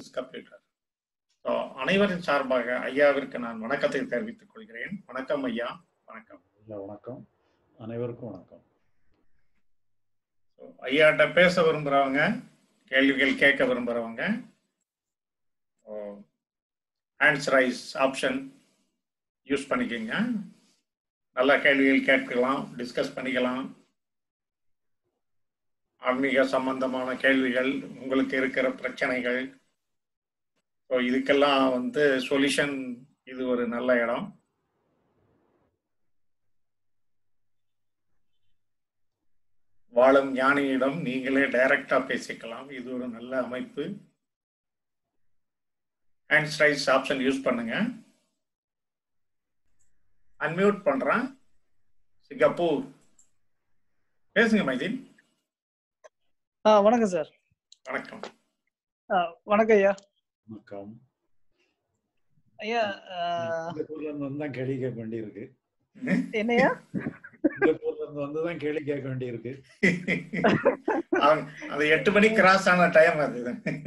Is computer so அனைவரின் சார்பாக ஐயாவிற்கு நான் வணக்கத்தை தெரிவித்துக் கொள்கிறேன் வணக்கம் ஐயா வணக்கம் இல்லை வணக்கம் அனைவருக்கும் வணக்கம் So, ஐயாட்ட பேச விரும்புறவங்க கேள்விகள் கேட்க விரும்புறவங்க ஹேண்ட்ஸ் ரைஸ் ஆப்ஷன் யூஸ் பண்ணிக்கோங்க நல்ல கேள்விகள் கேட்கலாம் டிஸ்கஸ் பண்ணிக்கலாம் ஆன்மீக சம்பந்தமான கேள்விகள் உங்களுக்கு இருக்கிற பிரச்சனைகள் ஸோ இதுக்கெல்லாம் வந்து சொல்யூஷன் இது ஒரு நல்ல இடம் வாழும் ஞானியிடம் நீங்களே டைரக்டா பேசிக்கலாம் இது ஒரு நல்ல அமைப்பு ஹேண்ட்ஸ் ரைஸ் ஆப்ஷன் யூஸ் பண்ணுங்க அன்மியூட் பண்றேன் சிங்கப்பூர் பேசுங்க மைதீன் ஆ வணக்கம் சார் வணக்கம் ஆ, வணக்கம் ஐயா வணக்கம் ஐயா ஆ, சிங்கப்பூர்ல இருந்து வந்து தான் கேள்வி கேட்க வேண்டியிருக்கு என்னய்யா சிங்கப்பூர்ல இருந்து வந்து தான் கேள்வி கேட்க வேண்டியிருக்கு அவங்க- அது எட்டு மணி கிராஸ் ஆன டைம் அது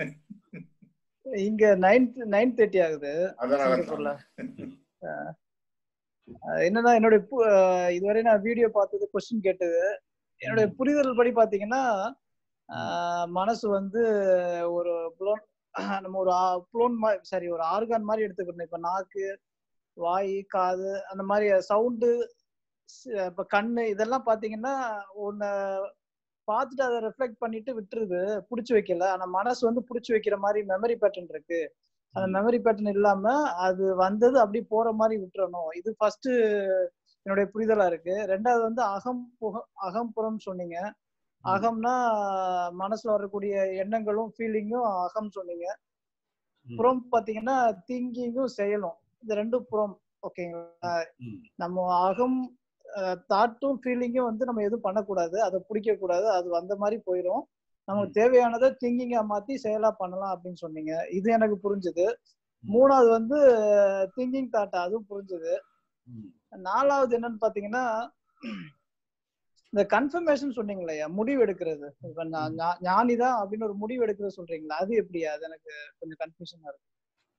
இங்க நைன் நைன் தேர்ட்டி ஆகுது அதனால சிங்கப்பூர்ல ஆ, ஆ, என்னன்னா என்னுடைய பு- ஆ, இதுவரை நான் வீடியோ பார்த்தது கொஸ்டின் கேட்டது என்னுடைய புரிதல் படி பாத்தீங்கன்னா ஆ, மனசு வந்து ஒரு புலோன் நம்ம ஒரு புலோன் மாதிரி சாரி ஒரு ஆர்கான் மாதிரி எடுத்துக்கணும் இப்ப நாக்கு வாய் காது அந்த மாதிரி சவுண்டு இப்ப கண்ணு இதெல்லாம் பாத்தீங்கன்னா ஒன்னு பார்த்துட்டு அதை ரெஃப்ளெக்ட் பண்ணிட்டு விட்டுருது புடிச்சு வைக்கல ஆனா மனசு வந்து புடிச்சு வைக்கிற மாதிரி மெமரி பேட்டர்ன் இருக்கு அந்த மெமரி பேட்டர்ன் இல்லாம அது வந்தது அப்படி போற மாதிரி விட்டுறணும் இது ஃபர்ஸ்ட் என்னுடைய புரிதலா இருக்கு ரெண்டாவது வந்து அகம் புக அகம் புறம் சொன்னீங்க அகம்னா மனசுல வரக்கூடிய எண்ணங்களும் ஃபீலிங்கும் அகம் சொன்னீங்க புறம் பாத்தீங்கன்னா திங்கிங்கும் செயலும் இது ரெண்டும் புறம் ஓகேங்களா ம். நம்ம அகம் தாட்டும் ஃபீலிங்கும் வந்து நம்ம எதுவும் பண்ணக்கூடாது அதை பிடிக்க கூடாது அது வந்த மாதிரி போயிடும் நமக்கு தேவையானதை திங்கிங்கா மாத்தி செயலா பண்ணலாம் அப்படின்னு சொன்னீங்க இது எனக்கு புரிஞ்சுது மூணாவது வந்து திங்கிங் தாட் அதுவும் புரிஞ்சுது ம். நாலாவது என்னன்னு பாத்தீங்கன்னா இந்த கன்ஃபர்மேஷன் சொன்னீங்களே முடிவு எடுக்கிறது இப்ப நான் ஞா- ஞானிதான் அப்படின்னு ஒரு முடிவு எடுக்கிறது சொல்றீங்களா அது எப்படியா அது எனக்கு கொஞ்சம் கன்ஃபியூஷனா இருக்கு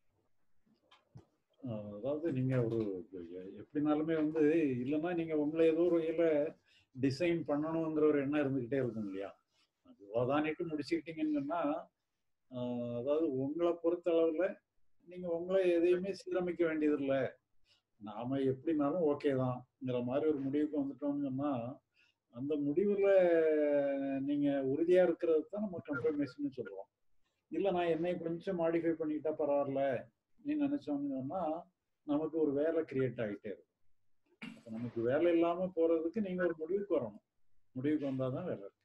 அஹ் அதாவது நீங்க ஒரு எ- எப்படினாலுமே வந்து இல்லைன்னா நீங்க உங்களை ஏதோ ஒரு வகையில டிசைன் பண்ணணுங்கிற ஒரு எண்ணம் இருந்துகிட்டே இருக்கும் இல்லையா அது வாதானிட்டு முடிச்சுக்கிட்டீங்கன்னு சொன்னா அஹ் அதாவது உங்களை பொறுத்த அளவுல நீங்க உங்களை எதையுமே சீரமைக்க வேண்டியதில்லை நாம எப்படினாலும் ஓகே தான்ங்கிற மாதிரி ஒரு முடிவுக்கு வந்துட்டோம்னு சொன்னா அந்த முடிவுல நீங்க உறுதியா இருக்கிறது தான் நம்ம கன்ஃபர்மேஷன் சொல்லுவோம் இல்ல நான் என்னை கொஞ்சம் மாடிஃபை பண்ணிக்கிட்டா பரவாயில்ல நீ நினைச்சோம்னு சொன்னா நமக்கு ஒரு வேலை கிரியேட் ஆகிட்டே இருக்கும் அப்ப நமக்கு வேலை இல்லாம போறதுக்கு நீங்க ஒரு முடிவுக்கு வரணும் முடிவுக்கு வந்தாதான் வேலை இருக்காது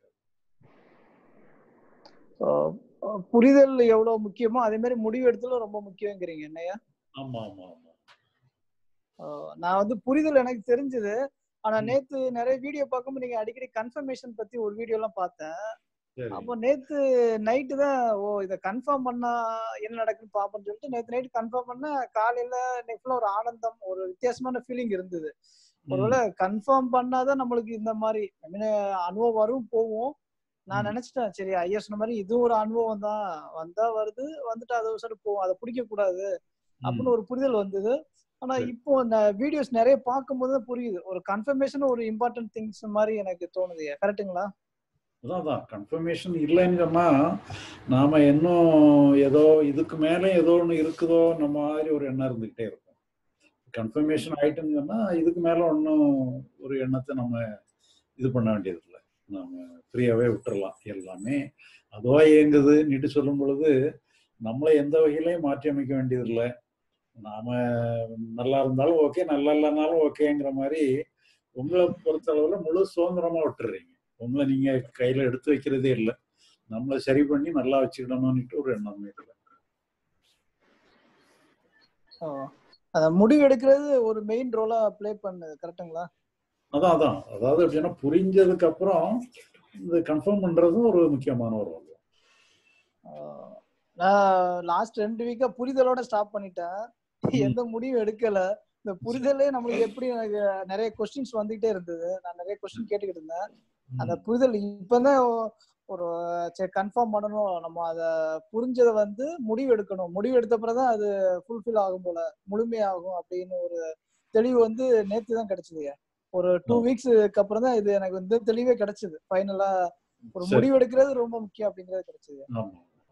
ஆஹ் ஆஹ் புரிதல் எவ்வளவு முக்கியமோ அதே மாதிரி முடிவு எடுத்தலும் ரொம்ப முக்கியங்கிறீங்க என்னையா ஆமா ஆமா ஆமா ஆஹ் நான் வந்து புரிதல் எனக்கு தெரிஞ்சது ஆனா ம். நேத்து நிறைய வீடியோ பார்க்கும்போது நீங்க அடிக்கடி கன்ஃபர்மேஷன் பத்தி ஒரு வீடியோ எல்லாம் பார்த்தேன் சரி அப்போ நேத்து நைட்டு தான் ஓ இதை கன்ஃபார்ம் பண்ணா என்ன நடக்குன்னு பாப்போம்னு சொல்லிட்டு நேத்து நைட் கன்ஃபார்ம் பண்ண காலையில இன்னைக்கு full ஆ ஒரு ஆனந்தம் ஒரு வித்தியாசமான ஃபீலிங் இருந்தது ஒருவேளை கன்ஃபார்ம் பண்ணாதான் நம்மளுக்கு இந்த மாதிரி I mean, அனுபவம் வரும் போகும் நான் ம். நினைச்சிட்டேன் சரி ஐயா சொன்ன மாதிரி இதுவும் ஒரு அனுபவம் தான் வந்தா வருது வந்துட்டு அதை சரி போகும் அதை பிடிக்க கூடாது அப்படின்னு ஒரு புரிதல் வந்தது ஆனா சரி. இப்போ இந்த வீடியோஸ் நிறைய பார்க்கும்போது தான் புரியுது ஒரு கன்ஃபர்மேஷன் ஒரு இம்பார்ட்டன்ட் திங்ஸ் மாதிரி எனக்கு தோணுது கரெக்ட்டுங்களா அதான் அதான் கன்ஃபர்மேஷன் இல்லைன்னு சொன்னா நாம இன்னும் ஏதோ இதுக்கு மேலே ஏதோ ஒன்று இருக்குதோ நம்ம மாதிரி ஒரு எண்ணம் இருந்துகிட்டே இருக்கும் கன்ஃபர்மேஷன் ஆயிட்டுன்னு சொன்னா இதுக்கு மேல ஒன்றும் ஒரு எண்ணத்தை நம்ம இது பண்ண வேண்டியதில்லை நாம ஃப்ரீயாவே விட்டுறலாம் எல்லாமே அதுவா இயங்குதுன்னுட்டு சொல்லும் பொழுது நம்மளை எந்த வகையிலையும் மாற்றி அமைக்க வேண்டியதில்லை நாம நல்லா இருந்தாலும் ஓகே நல்லா இல்லைனாலும் ஓகேங்கிற மாதிரி உங்களை பொறுத்தளவுல முழு சுதந்திரமா விட்டுறீங்க உங்களை நீங்க கையில எடுத்து வைக்கிறதே இல்லை நம்மளை சரி பண்ணி நல்லா வச்சுக்கிடணும்னுட்டு ஒரு எண்ணம் இல்லை அந்த முடிவு எடுக்கிறது ஒரு மெயின் ரோலா ப்ளே பண்ணுது கரெக்ட்டுங்களா அதான் அதான் அதாவது எப்படின்னா புரிஞ்சதுக்கு அப்புறம் இது கன்ஃபார்ம் பண்றதும் ஒரு முக்கியமான ஒரு ரோல் ஆஹ் நான் லாஸ்ட் ரெண்டு வீக்கா புரிதலோட ஸ்டாப் பண்ணிட்டேன் எந்த முடிவும் எடுக்கல இந்த புரிதலே நம்மளுக்கு எப்படி எனக்கு நிறைய கொஸ்டின்ஸ் வந்துகிட்டே இருந்தது நான் நிறைய கொஸ்டின் கேட்டுக்கிட்டு இருந்தேன் அந்த புரிதல் இப்பதான் ஒரு சரி கன்ஃபார்ம் பண்ணணும் நம்ம அதை புரிஞ்சதை வந்து முடிவு எடுக்கணும் முடிவு எடுத்த பிறகுதான் அது ஃபுல்ஃபில் ஆகும் போல முழுமையாகும் அப்படின்னு ஒரு தெளிவு வந்து நேத்து தான் கிடைச்சதுங்க ஒரு டூ வீக்ஸ்க்கு அப்புறம் தான் இது எனக்கு வந்து தெளிவே கிடைச்சது ஃபைனலா ஒரு சரி. முடிவு எடுக்கிறது ரொம்ப முக்கியம் அப்படிங்கிறது கிடைச்சது ஆமா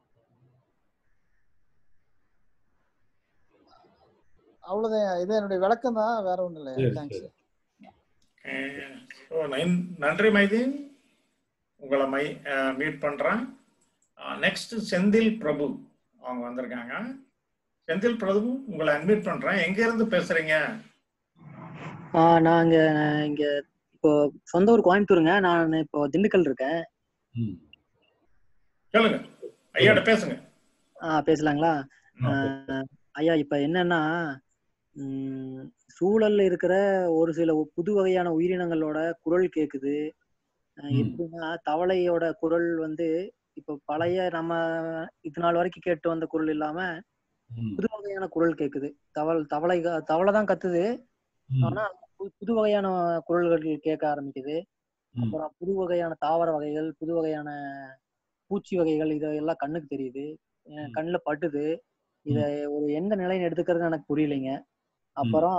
அவ்வளவுதான் இது என்னுடைய விளக்கம் தான் வேற ஒண்ணும் இல்லை சரி, தேங்க்ஸ் சரி. ஸோ நன்றி மைதீன் உங்களை மை மீட் பண்றேன் நெக்ஸ்ட் செந்தில் பிரபு அவங்க வந்திருக்காங்க செந்தில் பிரபு உங்களை அட்மிட் பண்றேன் எங்க இருந்து பேசுறீங்க ஆ நான் இங்க இங்க இப்போ சொந்த ஊர் கோயம்புத்தூருங்க நான் இப்போ திண்டுக்கல் இருக்கேன் ம். சொல்லுங்க ஐயாட்ட பேசுங்க ஆ பேசலாங்களா ஆ, ஆ, ஐயா இப்ப என்னன்னா ம், சூழல்ல இருக்கிற ஒரு சில புது வகையான உயிரினங்களோட குரல் கேக்குது ஆ, ம். எப்படின்னா தவளையோட குரல் வந்து இப்போ பழைய நம்ம இது நாள் வரைக்கும் கேட்டு வந்த குரல் இல்லாம ம். புது வகையான குரல் கேக்குது தவள் தவளை தவளை தான் கத்துது ம். ஆனா புது- புது வகையான குரல்கள் கேட்க ஆரம்பிக்குது ம். அப்புறம் புது வகையான தாவர வகைகள் புது வகையான பூச்சி வகைகள் இதெல்லாம் கண்ணுக்கு தெரியுது என் ம். கண்ணுல பட்டுது இத ஒரு எந்த நிலைன்னு எடுத்துக்கிறதுன்னு எனக்கு புரியலைங்க அப்புறம்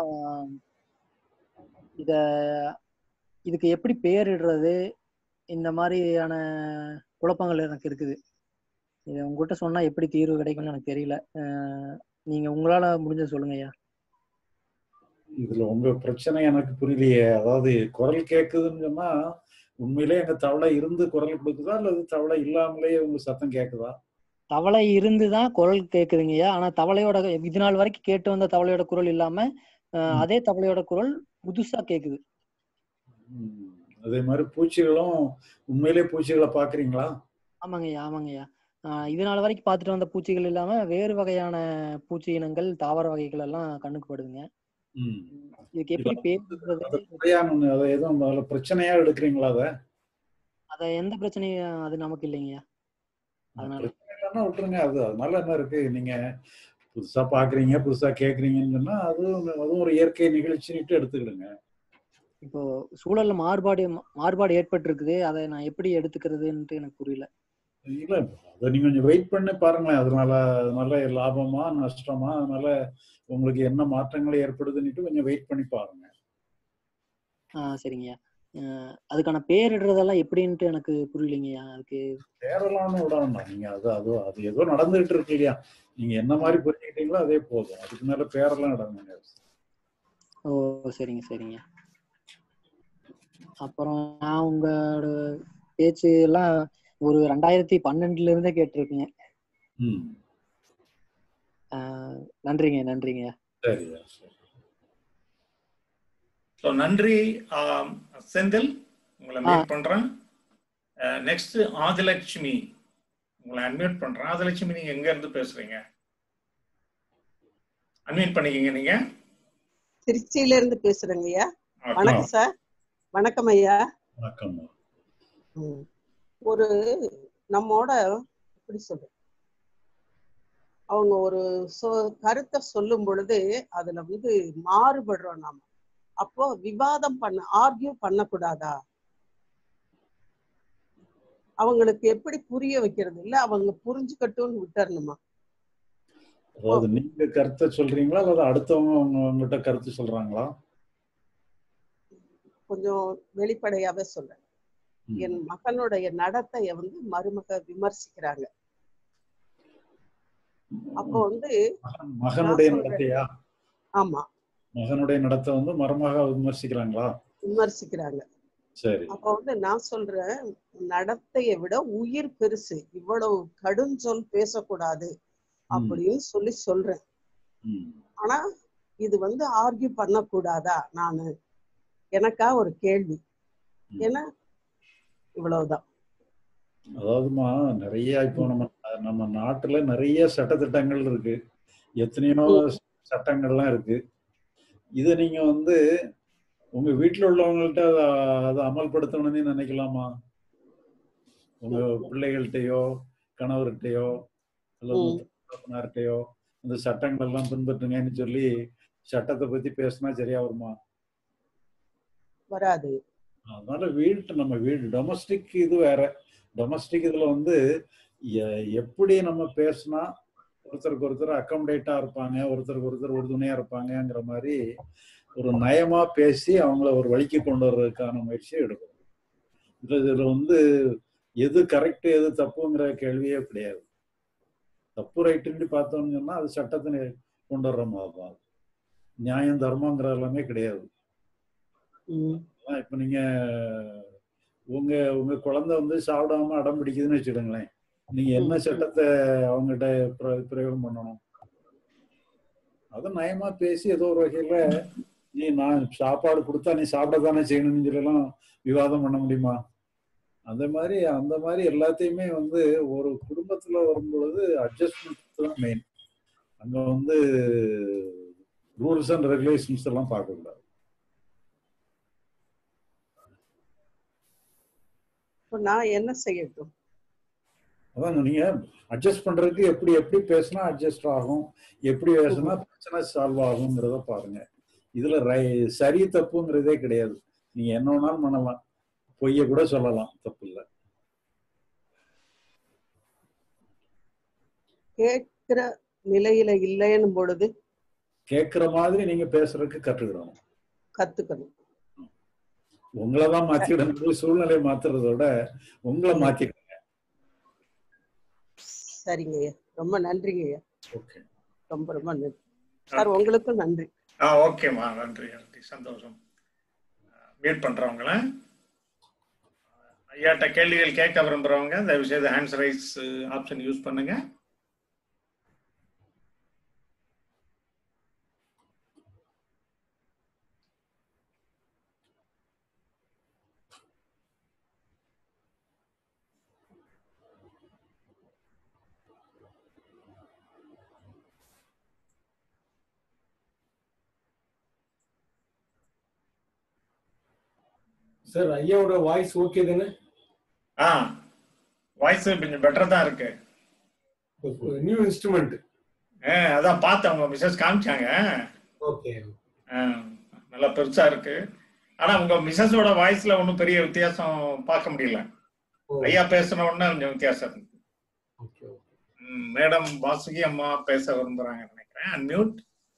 இத இதுக்கு எப்படி பேரிடுறது இந்த மாதிரியான குழப்பங்கள் எனக்கு இருக்குது இதை உங்ககிட்ட சொன்னா எப்படி தீர்வு கிடைக்கும்னு எனக்கு தெரியல அஹ் நீங்க உங்களால முடிஞ்ச சொல்லுங்க ஐயா இதுல உங்க பிரச்சனை எனக்கு புரியலையே அதாவது குரல் கேக்குதுன்னு சொன்னா உண்மையிலே எங்க தவளை இருந்து குரல் கொடுக்குதா அல்லது தவளை இல்லாமலே உங்க சத்தம் கேக்குதா தவளை இருந்துதான் குரல் கேக்குதுங்கய்யா ஆனா தவளையோட இது நாள் வரைக்கும் கேட்டு வந்த தவளையோட குரல் இல்லாம அஹ், ம். அதே தவளையோட குரல் புதுசா கேக்குது ம். அதே மாதிரி பூச்சிகளும் உண்மையிலே பூச்சிகளை பாக்குறீங்களா ஆமாங்கய்யா ஆமாங்கய்யா ஆஹ் இது நாள் வரைக்கும் பார்த்துட்டு வந்த பூச்சிகள் இல்லாம வேறு வகையான பூச்சி இனங்கள் தாவர வகைகள் எல்லாம் கண்ணுக்கு படுதுங்க ம். இதுக்கு எப்படி அது பேருன்றது முறையான ஒண்ணு அதை எதுவும் அதுல பிரச்சனையா எடுக்கிறீங்களா அதை அத எந்த பிரச்சனையும் அது நமக்கு இல்லைங்கய்யா அதனால பிரச்சனை இல்லைன்னா விட்டுருங்க அது அதனால என்ன இருக்கு நீங்க புதுசா பாக்குறீங்க புதுசா கேக்குறீங்கன்னு சொன்னா அதுவும் அதுவும் ஒரு இயற்கை நிகழ்ச்சின்னுட்டு எடுத்துக்கிடுங்க இப்போ சூழல்ல மாறுபாடு மாறுபாடு ஏற்பட்டு இருக்குது அதை நான் எப்படி எடுத்துக்கிறதுன்ட்டு எனக்கு புரியல இல்ல அதை நீங்க கொஞ்சம் வெயிட் பண்ணி பாருங்களேன் அதனால அதனால லாபமா நஷ்டமா அதனால உங்களுக்கு என்ன மாற்றங்கள் ஏற்படுதுன்னுட்டு கொஞ்சம் வெயிட் பண்ணி பாருங்க ஆஹ் சரிங்கய்யா ஆஹ் அதுக்கான பேரிடுறதெல்லாம் எப்படின்ட்டு எனக்கு புரியலைங்கய்யா அதுக்கு தேரலாம்னு விட வேண்டாம் நீங்க அது அது அது ஏதோ நடந்துகிட்டு இருக்கு இல்லையா நீங்க என்ன மாதிரி புரிஞ்சுக்கிட்டீங்களோ அதே போதும் அதுக்கு மேல பேரெல்லாம் இடங்க ஓ சரிங்க சரிங்க அப்புறம் நான் உங்களோட பேச்சு எல்லாம் ஒரு ரெண்டாயிரத்தி பன்னெண்டுல இருந்தே கேட்டிருக்கேங்க ம் ஆஹ் நன்றிங்க நன்றிங்க சரியா சரி ஸோ நன்றி ஆம், செந்தில் உங்களை மீட் பண்றேன் நெக்ஸ்ட் ஆதிலட்சுமி உங்களை அன்மியூட் பண்றேன் ஆதிலட்சுமி நீங்க எங்க இருந்து பேசுறீங்க அன்மியூட் பண்ணிக்கிங்க நீங்க திருச்சியில இருந்து பேசுறேங்க ஐயா Okay. வணக்கம் சார் வணக்கம் ஐயா வணக்கம் ம். ஒரு நம்மோட எப்படி சொல்ற அவங்க ஒரு சொ கருத்தை சொல்லும் பொழுது அதுல வந்து மாறுபடுறோம் நாம அப்போ விவாதம் பண்ண ஆர்கியூ பண்ணக்கூடாதா அவங்களுக்கு எப்படி புரிய வைக்கிறது இல்ல அவங்க புரிஞ்சுக்கட்டும்னு விட்டுறணுமா அதாவது நீங்க கருத்தை சொல்றீங்களா அல்லது அடுத்தவங்க உங்க உங்ககிட்ட கருத்து சொல்றாங்களா கொஞ்சம் வெளிப்படையாவே சொல்றேன் ம். என் மகனுடைய நடத்தைய வந்து மருமக விமர்சிக்கிறாங்க அப்போ வந்து மகன்- மகனுடைய நான் சொல்றேன். நடத்தையா ஆமா மகனுடைய நடத்தை வந்து மருமக விமர்சிக்கிறாங்களா விமர்சிக்கிறாங்க சரி அப்ப வந்து நான் சொல்றேன் நடத்தையை விட உயிர் பெருசு இவ்வளவு கடுஞ்சொல் பேசக்கூடாது அப்படின்னு சொல்லி சொல்றேன் ம். ஆனா இது வந்து ஆர்கியூ பண்ணக்கூடாதா நானு எனக்கா ஒரு கேள்வி ம். ஏன்னா இவ்வளவுதான் அதாவதுமா நிறைய இப்போ நம்ம நம்ம நாட்டுல நிறைய சட்டத்திட்டங்கள் இருக்கு எத்தனையோ சட்டங்கள்லாம் இருக்கு இதை நீங்க வந்து உங்க வீட்டுல உள்ளவங்கள்ட்ட அதை அதை அமல்படுத்தணும்னு நினைக்கலாமா உங்க பிள்ளைகள்கிட்டயோ கணவர்கிட்டயோ அல்லது ம். தகப்பனார்கிட்டயோ இந்த சட்டங்கள் எல்லாம் பின்பற்றுங்கன்னு சொல்லி சட்டத்தை பத்தி பேசினா சரியா வருமா வராது அதனால வீட்டு நம்ம வீடு டொமஸ்டிக் இது வேற டொமஸ்டிக் இதுல வந்து எ- எப்படி நம்ம பேசினா ஒருத்தருக்கு ஒருத்தர் அக்கமடேட்டா இருப்பாங்க ஒருத்தருக்கு ஒருத்தர் உறுதுணையா இருப்பாங்கங்கிற மாதிரி ஒரு நயமா பேசி அவங்கள ஒரு வழிக்கு கொண்டு வர்றதுக்கான முயற்சியை எடுக்கணும் இதுல இதுல வந்து எது கரெக்ட் எது தப்புங்கிற கேள்வியே கிடையாது தப்பு ரைட்டுன்னு பார்த்தோம்னு சொன்னா அது சட்டத்தினை கொண்டு வர்ற மாதிரி தான் நியாயம் தர்மங்கிற எல்லாமே கிடையாது ம், அதான் இப்ப நீங்க உங்க உங்க குழந்தை வந்து சாப்பிடாம அடம் பிடிக்குதுன்னு வச்சுக்கோங்களேன் நீங்க என்ன சட்டத்தை அவங்ககிட்ட பிர- பிரயோகம் பண்ணணும் அதை நயமா பேசி ஏதோ ஒரு வகையில நீ நான் சாப்பாடு கொடுத்தா நீ சாப்பிட தானே செய்யணும்னு சொல்லலாம் விவாதம் பண்ண முடியுமா அந்த மாதிரி அந்த மாதிரி எல்லாத்தையுமே வந்து ஒரு குடும்பத்துல வரும் பொழுது அட்ஜஸ்ட்மெண்ட் தான் மெயின் அங்க வந்து ரூல்ஸ் அண்ட் ரெகுலேஷன்ஸ் எல்லாம் பார்க்க கூடாது இப்ப நான் என்ன செய்யட்டும் அதாங்க நீங்க அட்ஜஸ்ட் பண்றதுக்கு எப்படி எப்படி பேசினா அட்ஜஸ்ட் ஆகும் எப்படி பேசினா பிரச்சனை சால்வ் ஆகுங்கிறத பாருங்க இதுல ரை- சரி தப்புங்கிறதே கிடையாது நீங்க என்ன வேணாலும் பண்ணலாம் பொய்ய கூட சொல்லலாம் தப்பு இல்லை கேட்கிற நிலையில இல்லைன்னும் பொழுது கேட்கிற மாதிரி நீங்க பேசுறதுக்கு கற்றுக்கிடணும் கத்துக்கணும் உங்களை தான் மாத்திடணும் சூழ்நிலையை மாத்துறத விட உங்களை மாத்திக்கணும் சரிங்க ஐயா ரொம்ப நன்றிங்க ஐயா ஓகே ரொம்ப ரொம்ப நன்றி சார் உங்களுக்கும் நன்றி ஆ ஓகேம்மா நன்றி நன்றி சந்தோஷம் மீட் பண்றவங்கள ஐயாட்ட கேள்விகள் கேட்க விரும்புறவங்க தயவு செய்து ஹேண்ட்ஸ் ரைஸ் ஆப்ஷன் யூஸ் பண்ணுங்க சார் ஐயாவோட வாய்ஸ் ஓகே தானே ஆ வாய்ஸ் கொஞ்சம் பெட்டர் தான் இருக்கு நியூ இன்ஸ்ட்ருமெண்ட் ஆ, அதான் பார்த்தேன் உங்க மிஸ்ஸஸ் காமிச்சாங்க ஓகே ஆ, நல்லா பெருசா இருக்கு ஆனா உங்க மிஸ்ஸஸோட வாய்ஸ்ல ஒன்றும் பெரிய வித்தியாசம் பார்க்க முடியல ஐயா பேசின உடனே கொஞ்சம் வித்தியாசம் இருக்கு ஓகே ம், மேடம் வாசுகி அம்மா பேச விரும்புறாங்கன்னு நினைக்கிறேன் அன்மியூட்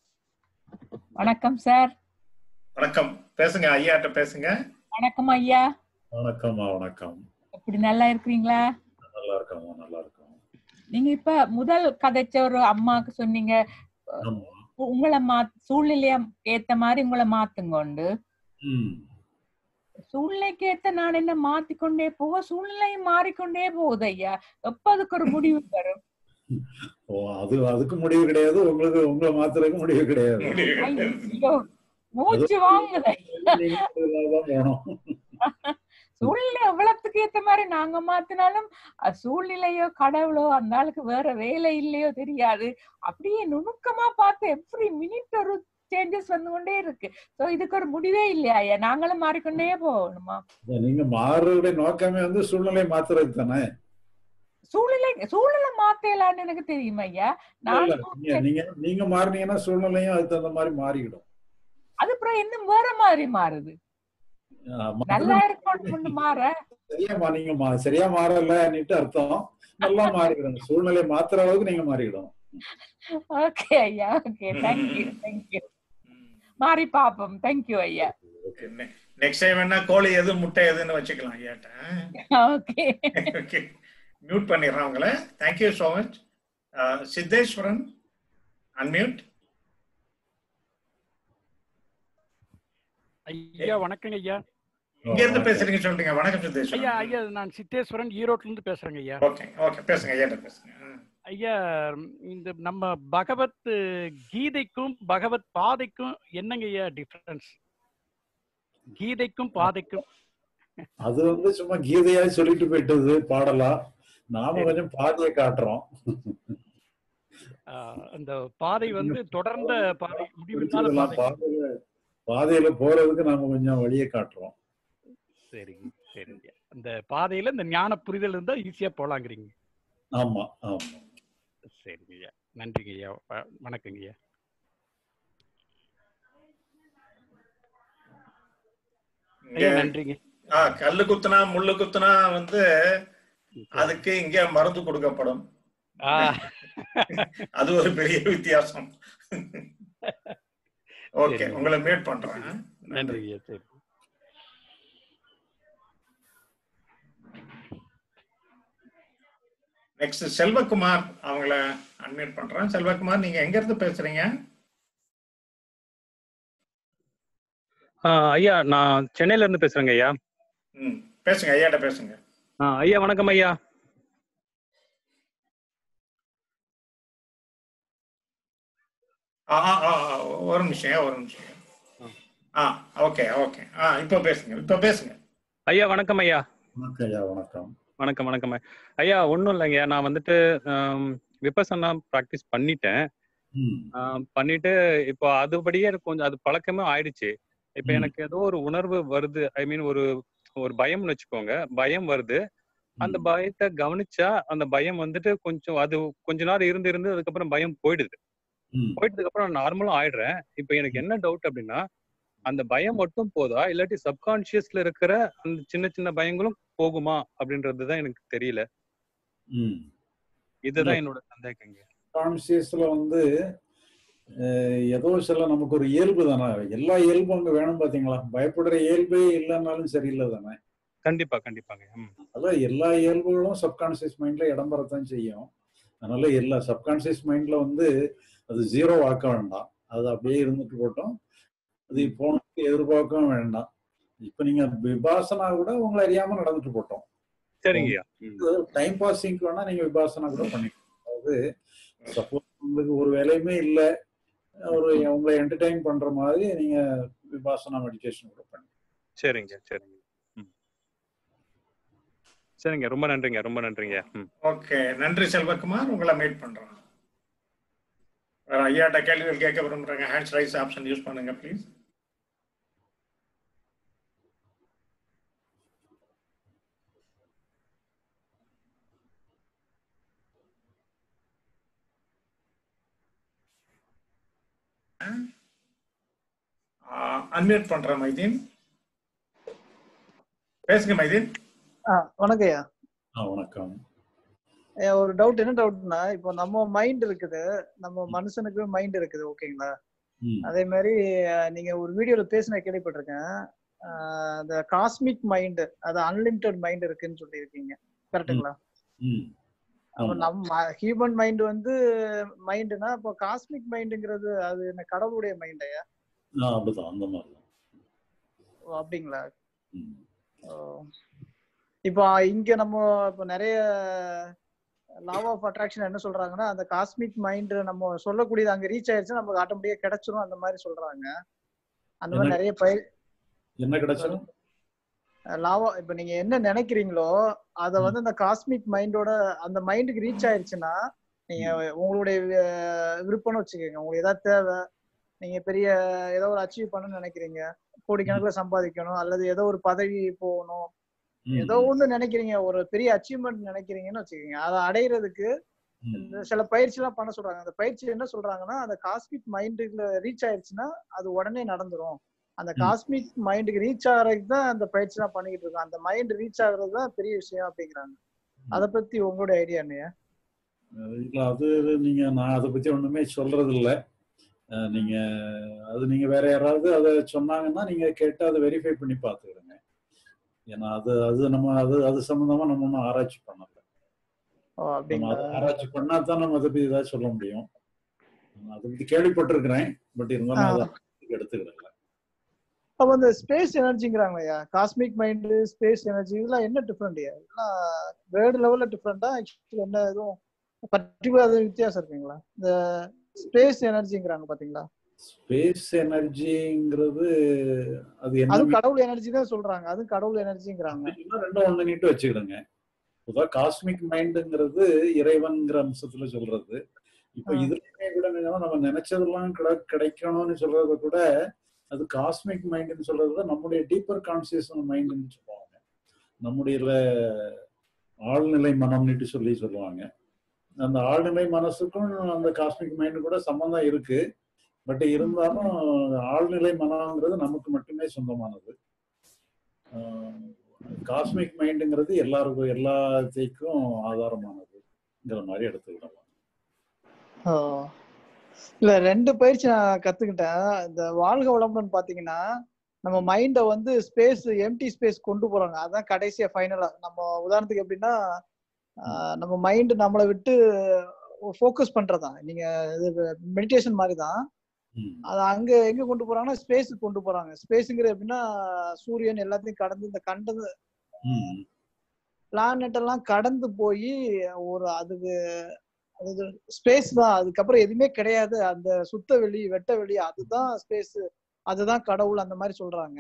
வணக்கம் சார் வணக்கம் பேசுங்க ஐயாட்ட பேசுங்க வணக்கம் ஐயா வணக்கம்மா வணக்கம் எப்படி நல்லா இருக்கிறீங்களா நல்லா இருக்கோம்மா நல்லா இருக்கோம் நீங்க இப்ப முதல் கதைச்ச ஒரு அம்மாக்கு சொன்னீங்க ஆமா உ- உங்களை மா சூழ்நிலைய ஏத்த மாதிரி உங்களை மாத்துங்கொண்டு ம் சூழ்நிலைக்கு ஏத்த நான் என்ன மாத்திக்கொண்டே போக சூழ்நிலையும் மாறிக்கொண்டே போகுது ஐயா எப்ப அதுக்கு ஒரு முடிவு வரும் ஓ அது அதுக்கு முடிவு கிடையாது உங்களுக்கு உங்களை மாத்துறதுக்கு முடிவு கிடையாது ஐயோ மூச்சு வாங்குது நீங்க இதுலதான் போகணும் சூழ்நிலை எவ்வளவுக்கு ஏத்த மாதிரி நாங்க மாத்தினாலும் அஹ், சூழ்நிலையோ கடவுளோ அந்த ஆளுக்கு வேற வேலை இல்லையோ தெரியாது அப்படியே நுணுக்கமா பார்த்து எவ்ரி மினிட் ஒரு சேஞ்சஸ் வந்து கொண்டே இருக்கு சோ இதுக்கு ஒரு முடிவே இல்லையா ஐயா நாங்களும் மாறிக்கொண்டே போகணுமா இத நீங்க மாறுறதுடைய நோக்கமே வந்து சூழ்நிலையை மாத்துறதுக்கு தானே சூழ்நிலை சூழ்நிலை மாத்தலான்னு எனக்கு தெரியும் ஐயா நான் இல்ல, நீங்க நீங்க நீங்க மாறினீங்கன்னா சூழ்நிலையும் அதுக்கு தகுந்த மாதிரி மாறிக்கிடும் அது அப்புறம் இன்னும் வேற மாதிரி மாறுது ஆமா. நல்லா இருக்கணும்னு மாற சரியா மா- நீங்க மா- சரியா மாறலன்னுட்டு அர்த்தம் நல்லா மாறிக்கிடும் சூழ்நிலையை மாத்துற அளவுக்கு நீங்க மாறிக்கிடும் ஓகே ஐயா ஓகே தேங்க்யூ தேங்க்யூ மாறி பாப்போம் தேங்க்யூ ஐயா நெக்ஸ்ட் டைம் என்ன கோழி எது முட்டை எதுன்னு வச்சுக்கலாம் ஐயாட்ட ஓகே ஓகே மியூட் பண்ணிடுறேன் உங்களை thank you so much Siddheswaran unmute ஐயா வணக்கங்க ஐயா இங்க இருந்து பேசுறீங்க சொல்றீங்க வணக்கம் ஐயா சித்தேஸ்வரன் ஐயா நான் சித்தேஸ்வரன் ஈரோட்ல இருந்து பேசுறேங்க ஐயா ஓகே ஓகே பேசுங்க ஐயாட்ட பேசுங்க ம். ஐயா இந்த நம்ம பகவத் கீதைக்கும் பகவத் பாதைக்கும் என்னங்க ஐயா டிஃபரன்ஸ் கீதைக்கும் பாதைக்கும் அது வந்து சும்மா கீதையா சொல்லிட்டு போயிட்டது பாடலா நாம கொஞ்சம் பாதையை காட்டுறோம் ஆஹ், அந்த பாதை வந்து தொடர்ந்த பாதை முடிவில்லாத பிடிச்சதெல்லாம் பாதை பாதையில பாதையில போறதுக்கு நாம கொஞ்சம் வழியை காட்டுறோம் சரிங்க சரிங்க அந்த பாதையில இந்த ஞான புரிதல் இருந்தா ஈஸியா போலாங்கிறீங்க ஆமா ஆமா சரிங்க ஐயா நன்றிங்க ஐயா வ- வணக்கங்க ஐயா இங்க ஐயா நன்றிங்க ஆ, கல்லு குத்துனா முள்ளு குத்துனா வந்து அதுக்கு இங்க மருந்து கொடுக்கப்படும் ஆ அது ஒரு பெரிய வித்தியாசம் ஓகே சரி. உங்களை மீட் பண்றேன் நன்றி ஐயா சரி நெக்ஸ்ட் செல்வகுமார் அவங்கள அட்மிட் பண்றேன் செல்வகுமார் நீங்க எங்க இருந்து பேசுறீங்க ஆ, ஐயா நான் சென்னையில இருந்து பேசுறேங்க ஐயா ம் பேசுங்க ஐயாட்ட பேசுங்க ஆ, ஐயா வணக்கம் ஐயா ஆ ஆ, ஆ, ஆ, ஒரு நிமிஷம் ஒரு நிமிஷம் ஆ ஓகே ஓகே ஆ இப்போ பேசுங்க இப்போ பேசுங்க ஐயா வணக்கம் ஐயா வணக்கம் ஐயா வணக்கம் வணக்கம் வணக்கம் ஐயா. ஐயா ஒன்றும் இல்லைங்க நான் வந்துட்டு ஆம், விபசனா ப்ராக்டிஸ் பண்ணிட்டேன் ம் ஆ, பண்ணிட்டு இப்போ அதுபடியே எனக்கு கொஞ்சம் அது பழக்கமே ஆயிடுச்சு இப்போ ம். எனக்கு ஏதோ ஒரு உணர்வு வருது ஐ மீன் ஒரு ஒரு பயம்னு வச்சுக்கோங்க பயம் வருது அந்த ம். பயத்தை கவனிச்சா அந்த பயம் வந்துட்டு கொஞ்சம் அது கொஞ்ச நேரம் இருந்து இருந்து அதுக்கப்புறம் பயம் போயிடுது ம். போயிட்டதுக்கு அப்புறம் நான் நார்மலும் ஆயிடுறேன் இப்போ எனக்கு என்ன டவுட் அப்படின்னா அந்த பயம் மட்டும் போதா இல்லாட்டி சப்கான்சியஸ்ல இருக்கிற அந்த சின்ன சின்ன பயங்களும் போகுமா அப்படின்றது தான் எனக்கு தெரியல ம் இதுதான் என்னோட சந்தேகங்க கான்சியஸ்ல வந்து அஹ், ஏதோ சில நமக்கு ஒரு இயல்பு தானே எல்லா இயல்பும் அங்க வேணும் பாத்தீங்களா பயப்படுற இயல்பே இல்லைன்னாலும் சரியில்லை தானே கண்டிப்பா கண்டிப்பாங்க ம் அதான் எல்லா இயல்புகளும் சப்கான்சியஸ் மைண்ட்ல இடம் பெறத்தான் செய்யும் அதனால எல்லா சப்கான்சியஸ் மைண்ட்ல வந்து அது ஜீரோ ஆக்க வேண்டாம் அது அப்படியே இருந்துட்டு போட்டோம் அது போனதுக்கு எதிர்பார்க்கவும் வேண்டாம் இப்ப நீங்க விபாசனா கூட உங்களை அறியாம நடந்துட்டு போட்டோம் சரிங்கய்யா ம் டைம் பாசிங்க்கு வேணா நீங்க விபாசனா கூட பண்ணிக்கலாம் அதாவது சப்போஸ் உங்களுக்கு ஒரு வேலையுமே இல்லை ஒரு உங்களை என்டர்டைன் பண்ற மாதிரி நீங்க விபாசனா மெடிடேஷன் கூட பண்ணி சரிங்க சரிங்க ம் சரிங்க ரொம்ப நன்றிங்க ரொம்ப நன்றிங்க ம் ஓகே நன்றி செல்வகுமார் உங்களை மீட் பண்றேன் வேற ஐயாட்ட கேள்விகள் கேட்க விரும்புறாங்க ஹேண்ட்ஸ் ரைஸ் ஆப்ஷன் யூஸ் பண்ணுங்க ப்ளீஸ் அன்மியூட் பண்றேன் மைதீன் பேசுங்க மைதீன் ஆ வணக்கம் ஐயா ஆ வணக்கம் ஐயா, ஒரு டவுட் என்ன டவுட்னா இப்போ நம்ம மைண்ட் இருக்குது நம்ம மனுஷனுக்கு மைண்ட் இருக்குது ஓகேங்களா ம் அதே மாதிரி அஹ், நீங்க ஒரு வீடியோல பேசின கேள்விப்பட்டிருக்கேன் அஹ், அந்த காஸ்மிக் மைண்ட் அது அன்லிமிட்டெட் மைண்ட் இருக்குன்னு சொல்லியிருக்கீங்க கரெக்ட்டுங்களா ம் அப்போ ஆமா நம்ம ஹியூமன் மைண்ட் வந்து மைண்டுனா இப்போ காஸ்மிக் மைண்டுங்கிறது அது என்ன கடவுளுடைய மைண்டையா ஆ, அப்படிதான் அந்த மாதிரி தான் ஓ, அப்படிங்களா ம். ஓ. இப்போ இங்க நம்ம இப்போ நிறைய லாவ் ஆஃப் அட்ராக்ஷன் என்ன சொல்றாங்கன்னா அந்த காஸ்மிக் மைண்ட் நம்ம சொல்லக்கூடியது அங்க ரீச் ஆயிருச்சுன்னா நமக்கு ஆட்டோமேட்டிக்கா கிடைச்சிரும் அந்த மாதிரி சொல்றாங்க அந்த மாதிரி என்ன நிறைய பயிர் என்ன கிடைச்சது லாவா இப்ப நீங்க என்ன நினைக்கிறீங்களோ அத வந்து அந்த காஸ்மிக் மைண்டோட அந்த மைண்டுக்கு ரீச் ஆயிருச்சுன்னா நீங்க உங்களுடைய வி- விருப்பம்னு வச்சுக்கோங்க உங்களுக்கு ஏதாவது தேவை நீங்க பெரிய ஏதோ ஒரு அச்சீவ் பண்ணணும்னு நினைக்கிறீங்க கோடிக்கணக்கில் சம்பாதிக்கணும் அல்லது ஏதோ ஒரு பதவி போகணும் ம், ஏதோ ஒண்ணு நினைக்கிறீங்க ஒரு பெரிய அச்சீவ்மெண்ட் நினைக்கிறீங்கன்னு வச்சுக்கோங்க அதை அடையிறதுக்கு ம், இந்த சில பயிற்சி எல்லாம் பண்ண சொல்றாங்க அந்த பயிற்சி என்ன சொல்றாங்கன்னா அந்த காஸ்மிக் மைண்டுக்குள்ள ரீச் ஆயிருச்சுன்னா அது உடனே நடந்துரும் அந்த ம். காஸ்மிக் மைண்டுக்கு ரீச் ஆகிறதுக்கு தான் அந்த பயிற்சி எல்லாம் பண்ணிக்கிட்டு இருக்கோம் அந்த மைண்ட் ரீச் ஆகுறது தான் பெரிய விஷயம் அப்படிங்கிறாங்க அதை பத்தி உங்களுடைய ஐடியா என்னையா இல்ல அது நீங்க நான் அதை பத்தி ஒண்ணுமே சொல்றது இல்ல அஹ், நீங்க அது நீங்க வேற யாராவது அதை சொன்னாங்கன்னா நீங்க கேட்டு அதை வெரிஃபை பண்ணி பார்த்துக்கிடுங்க ஏன்னா அது அது நம்ம அது அது சம்பந்தமா நம்ம ஒன்றும் ஆராய்ச்சி பண்ணல ஓ நம்ம அப்படிங்களா அதை ஆராய்ச்சி பண்ணா தான் நம்ம அதை பத்தி ஏதாவது சொல்ல முடியும் அதை பத்தி கேள்விப்பட்டிருக்கிறேன் பட் இருந்தாலும் அதை எடுத்துக்கிடல அப்ப அந்த ஸ்பேஸ் எனர்ஜிங்கிறாங்கய்யா காஸ்மிக் மைண்ட் ஸ்பேஸ் எனர்ஜி இதெல்லாம் என்ன டிஃப்ரெண்ட் இதெல்லாம் வேர்டு லெவல்ல டிஃப்ரெண்டா ஆக்சுவலி என்ன எதுவும் பர்டிகுலர் வித்தியாசம் இருக்குங்களா இந்த ஸ்பேஸ் எனர்ஜிங்கிறாங்க பாத்தீங்களா ஸ்பேஸ் எனர்ஜிங்கிறது அது அது என்ன கடவுள் எனர்ஜி தான் சொல்றாங்க அது கடவுள் எனர்ஜிங்கிறாங்க அப்படின்னா ரெண்டும் ஒண்ணு நீட்டு வச்சுக்கிடுங்க பொதுவா காஸ்மிக் மைண்டுங்கிறது இறைவன்கிற அம்சத்துல சொல்றது இப்ப ஆ. இதுலயுமே கூட என்னன்னா நம்ம நினைச்சதெல்லாம் கிட- கிடைக்கணும்னு சொல்றத கூட அது காஸ்மிக் மைண்டுன்னு சொல்றது விட நம்முடைய டீப்பர் கான்சியஸ் மைண்டுன்னு சொல்லுவாங்க நம்முடைய ல- ஆழ்நிலை மனம்னுட்டு சொல்லி சொல்லுவாங்க அந்த ஆழ்நிலை மனசுக்கும் அந்த காஸ்மிக் மைண்டு கூட சம்பந்தம் இருக்கு பட் இருந்தாலும் ஆழ்நிலை மனம்ங்கிறது நமக்கு மட்டுமே சொந்தமானது ஆஹ் காஸ்மிக் மைண்டுங்கிறது எல்லாருக்கும் எல்லாத்தைக்கும் ஆதாரமானதுங்கிற மாதிரி எடுத்துக்கிடலாம் ஓ. இல்ல ரெண்டு பயிற்சி நான் கத்துக்கிட்டேன் இந்த வாழ்க வளமுடன் பாத்தீங்கன்னா நம்ம மைண்ட வந்து ஸ்பேஸ் எம்டி ஸ்பேஸ் கொண்டு போறாங்க அதான் கடைசியா ஃபைனலா நம்ம உதாரணத்துக்கு எப்படின்னா ஆஹ் நம்ம மைண்ட் நம்மளை விட்டு ஃபோக்கஸ் பண்றதுதான் நீங்க இது மெடிடேஷன் மாதிரி தான் அது அங்க எங்க கொண்டு போறாங்கன்னா ஸ்பேஸுக்கு கொண்டு போறாங்க ஸ்பேஸுங்கிற எப்படின்னா சூரியன் எல்லாத்தையும் கடந்து இந்த கண்டது பிளானட் எல்லாம் கடந்து போய் ஒரு அதுக்கு அது ஸ்பேஸ் தான் அதுக்கப்புறம் எதுவுமே கிடையாது அந்த சுத்த வெளி வெட்ட வெளி அதுதான் ஸ்பேஸ் அதுதான் கடவுள் அந்த மாதிரி சொல்றாங்க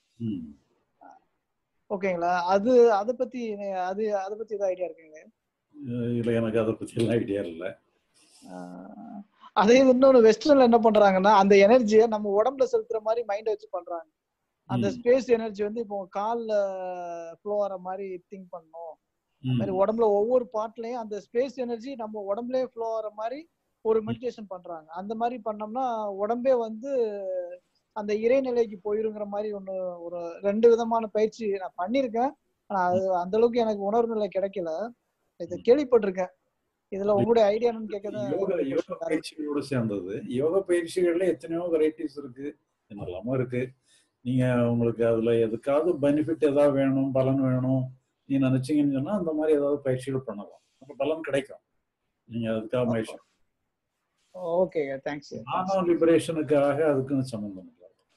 ஓகேங்களா அது அதை பத்தி நீ- அது அதை பத்தி ஏதாவது ஐடியா இருக்குங்க இல்லை எனக்கு அதை பற்றியெல்லாம் ஐடியா இல்லை ஆஹ் அதே இன்னொன்னு வெஸ்டர்ன்ல என்ன பண்றாங்கன்னா அந்த எனர்ஜியை நம்ம உடம்புல செலுத்துற மாதிரி மைண்ட வச்சு பண்றாங்க அந்த ம். ஸ்பேஸ் எனர்ஜி வந்து இப்போ கால்ல ஃப்ளோ ஆகிற மாதிரி திங்க் பண்ணணும் அது ம். மாதிரி உடம்புல ஒவ்வொரு பார்ட்லயும் அந்த ஸ்பேஸ் எனர்ஜி நம்ம உடம்புலயே ஃப்ளோ ஆகிற மாதிரி ஒரு மெடிடேஷன் பண்றாங்க அந்த மாதிரி பண்ணோம்னா உடம்பே வந்து அந்த இறைநிலைக்கு போயிருங்கிற மாதிரி ஒண்ணு ஒரு ரெண்டு விதமான பயிற்சி நான் பண்ணியிருக்கேன் ஆனா அது அந்த அளவுக்கு எனக்கு உணர்வு நிலை கிடைக்கல இதை கேள்விப்பட்டிருக்கேன் இதுல உங்களுடைய ஐடியா என்னன்னு யோக யோக கேட்கறது பயிற்சிகளோடு சேர்ந்தது யோக பயிற்சிகள்ல எத்தனையோ வெரைட்டிஸ் இருக்கு என்னெல்லாமோ இருக்கு நீங்க உங்களுக்கு அதுல எதுக்காவது பெனிஃபிட் ஏதாவது வேணும் பலன் வேணும் நீ நினைச்சீங்கன்னு சொன்னா அந்த மாதிரி ஏதாவது பயிற்சிகள் பண்ணலாம் அப்ப பலன் கிடைக்கும் நீங்க அதுக்காக முயற்சி ஓகே தேங்க்ஸ் நானும் லிபரேஷனுக்காக அதுக்கும் சம்பந்தம் இல்லை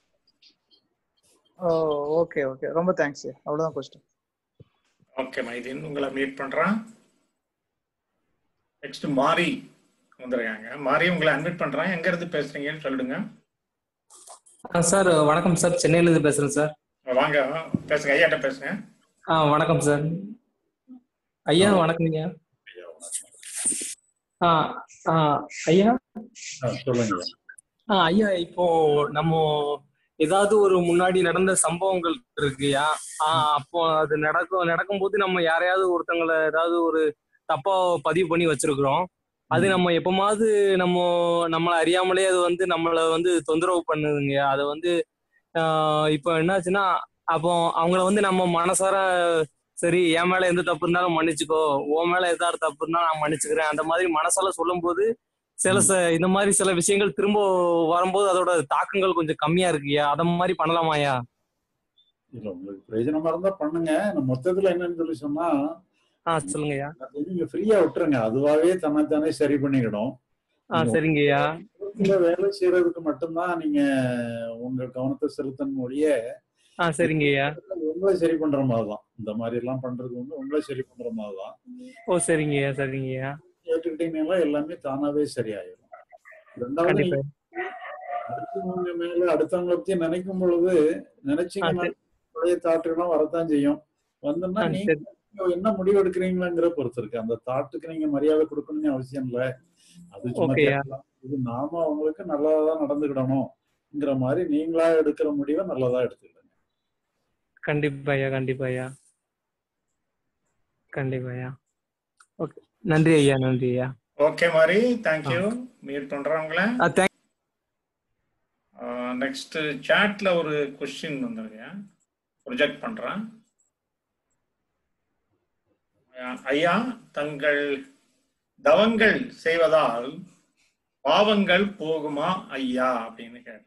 ஓ ஓகே ஓகே ரொம்ப தேங்க்ஸ் அவ்வளவுதான் கொஸ்டின் ஓகே மைதீன் உங்களை மீட் பண்றேன் நெக்ஸ்ட் மாரி வந்திருக்காங்க மாரி உங்களை அன்மிட் பண்றேன் எங்க இருந்து பேசுறீங்கன்னு சொல்லிடுங்க சார் வணக்கம் சார் சென்னையில இருந்து பேசுறேன் சார் வாங்க பேசுங்க ஐயாட்ட பேசுங்க ஆ வணக்கம் சார் ஐயா வணக்கம் ஐயா ஆ ஆ ஐயா சொல்லுங்க ஆ ஐயா இப்போ நம்ம ஏதாவது ஒரு முன்னாடி நடந்த சம்பவங்கள் இருக்குயா ஆ அப்போ அது நடக்கும் நடக்கும்போது நம்ம யாரையாவது ஒருத்தங்களை ஏதாவது ஒரு தப்பா பதிவு பண்ணி வச்சிருக்கிறோம் அது நம்ம எப்பமாவது நம்ம நம்மளை அறியாமலே அது வந்து நம்மளை வந்து தொந்தரவு பண்ணுதுங்க அதை வந்து ஆஹ் இப்போ என்னாச்சுன்னா அப்போ அவங்கள வந்து நம்ம மனசார சரி என் மேல எந்த தப்பு இருந்தாலும் மன்னிச்சுக்கோ உன் மேல ஏதாவது தப்பு இருந்தாலும் நான் மன்னிச்சுக்கிறேன் அந்த மாதிரி மனசால சொல்லும்போது சில ச இந்த மாதிரி சில விஷயங்கள் திரும்ப வரும்போது அதோட தாக்கங்கள் கொஞ்சம் கம்மியா இருக்குயா அத மாதிரி பண்ணலாமாயா இல்ல உங்களுக்கு பிரயோஜனமா இருந்தா பண்ணுங்க நான் மொத்தத்துல என்னன்னு சொல்லி சொன்னா ஆ சொல்லுங்கய்யா அது நீங்க ஃப்ரீயா விட்டுருங்க அதுவாவே தன்னைத்தானே சரி பண்ணிக்கிடும் ஆ சரிங்கய்யா இந்த வேலை செய்யறதுக்கு மட்டும்தான் நீங்க உங்க கவனத்தை செலுத்தணும் ஒழிய ஆ சரிங்கய்யா உங்களை சரி பண்ற மாதிரிதான் இந்த மாதிரி எல்லாம் பண்றது வந்து உங்களை சரி பண்ற மாதிரிதான் ஓ சரிங்கய்யா சரிங்கய்யா ஏற்றுக்கிட்டீங்கன்னா எல்லாமே தானாவே சரியாயிடும் ரெண்டாவது கண்டிப்பா நீங்க அடுத்தவங்க மேல அடுத்தவங்களை பத்தி நினைக்கும் பொழுது நினைச்சீங்கன்னா பழைய தாட்டுகளும் வரத்தான் செய்யும் வந்தோம்னா ஆ, நீங்க சரி. என்ன முடிவு எடுக்கிறீங்களாங்கிற பொறுத்து இருக்கு அந்த தாட்டுக்கு நீங்க மரியாதை கொடுக்கணும்னு அவசியம் இல்ல அது சும்மா ஓகேயா. கேட்கலாம். இது நாம அவங்களுக்கு நல்லதாதான் நடந்துக்கிடணும்ங்கிற மாதிரி நீங்களா எடுக்கிற முடிவை நல்லதா எடுத்துக்கிடுங்க கண்டிப்பாய்யா கண்டிப்பாய்யா கண்டிப்பாய்யா ஓகே நன்றி ஐயா நன்றி ஐயா ஓகே மாரி தேங்க்யூ மீட் பண்றேன் உங்களை ஆ தேங்க் நெக்ஸ்ட் சாட்ல ஒரு கொஸ்டின் வந்திருக்கு ப்ரொஜெக்ட் பண்றேன் அஹ், ஐயா தங்கள் தவங்கள் செய்வதால் பாவங்கள் போகுமா ஐயா அப்படின்னு கேட்டு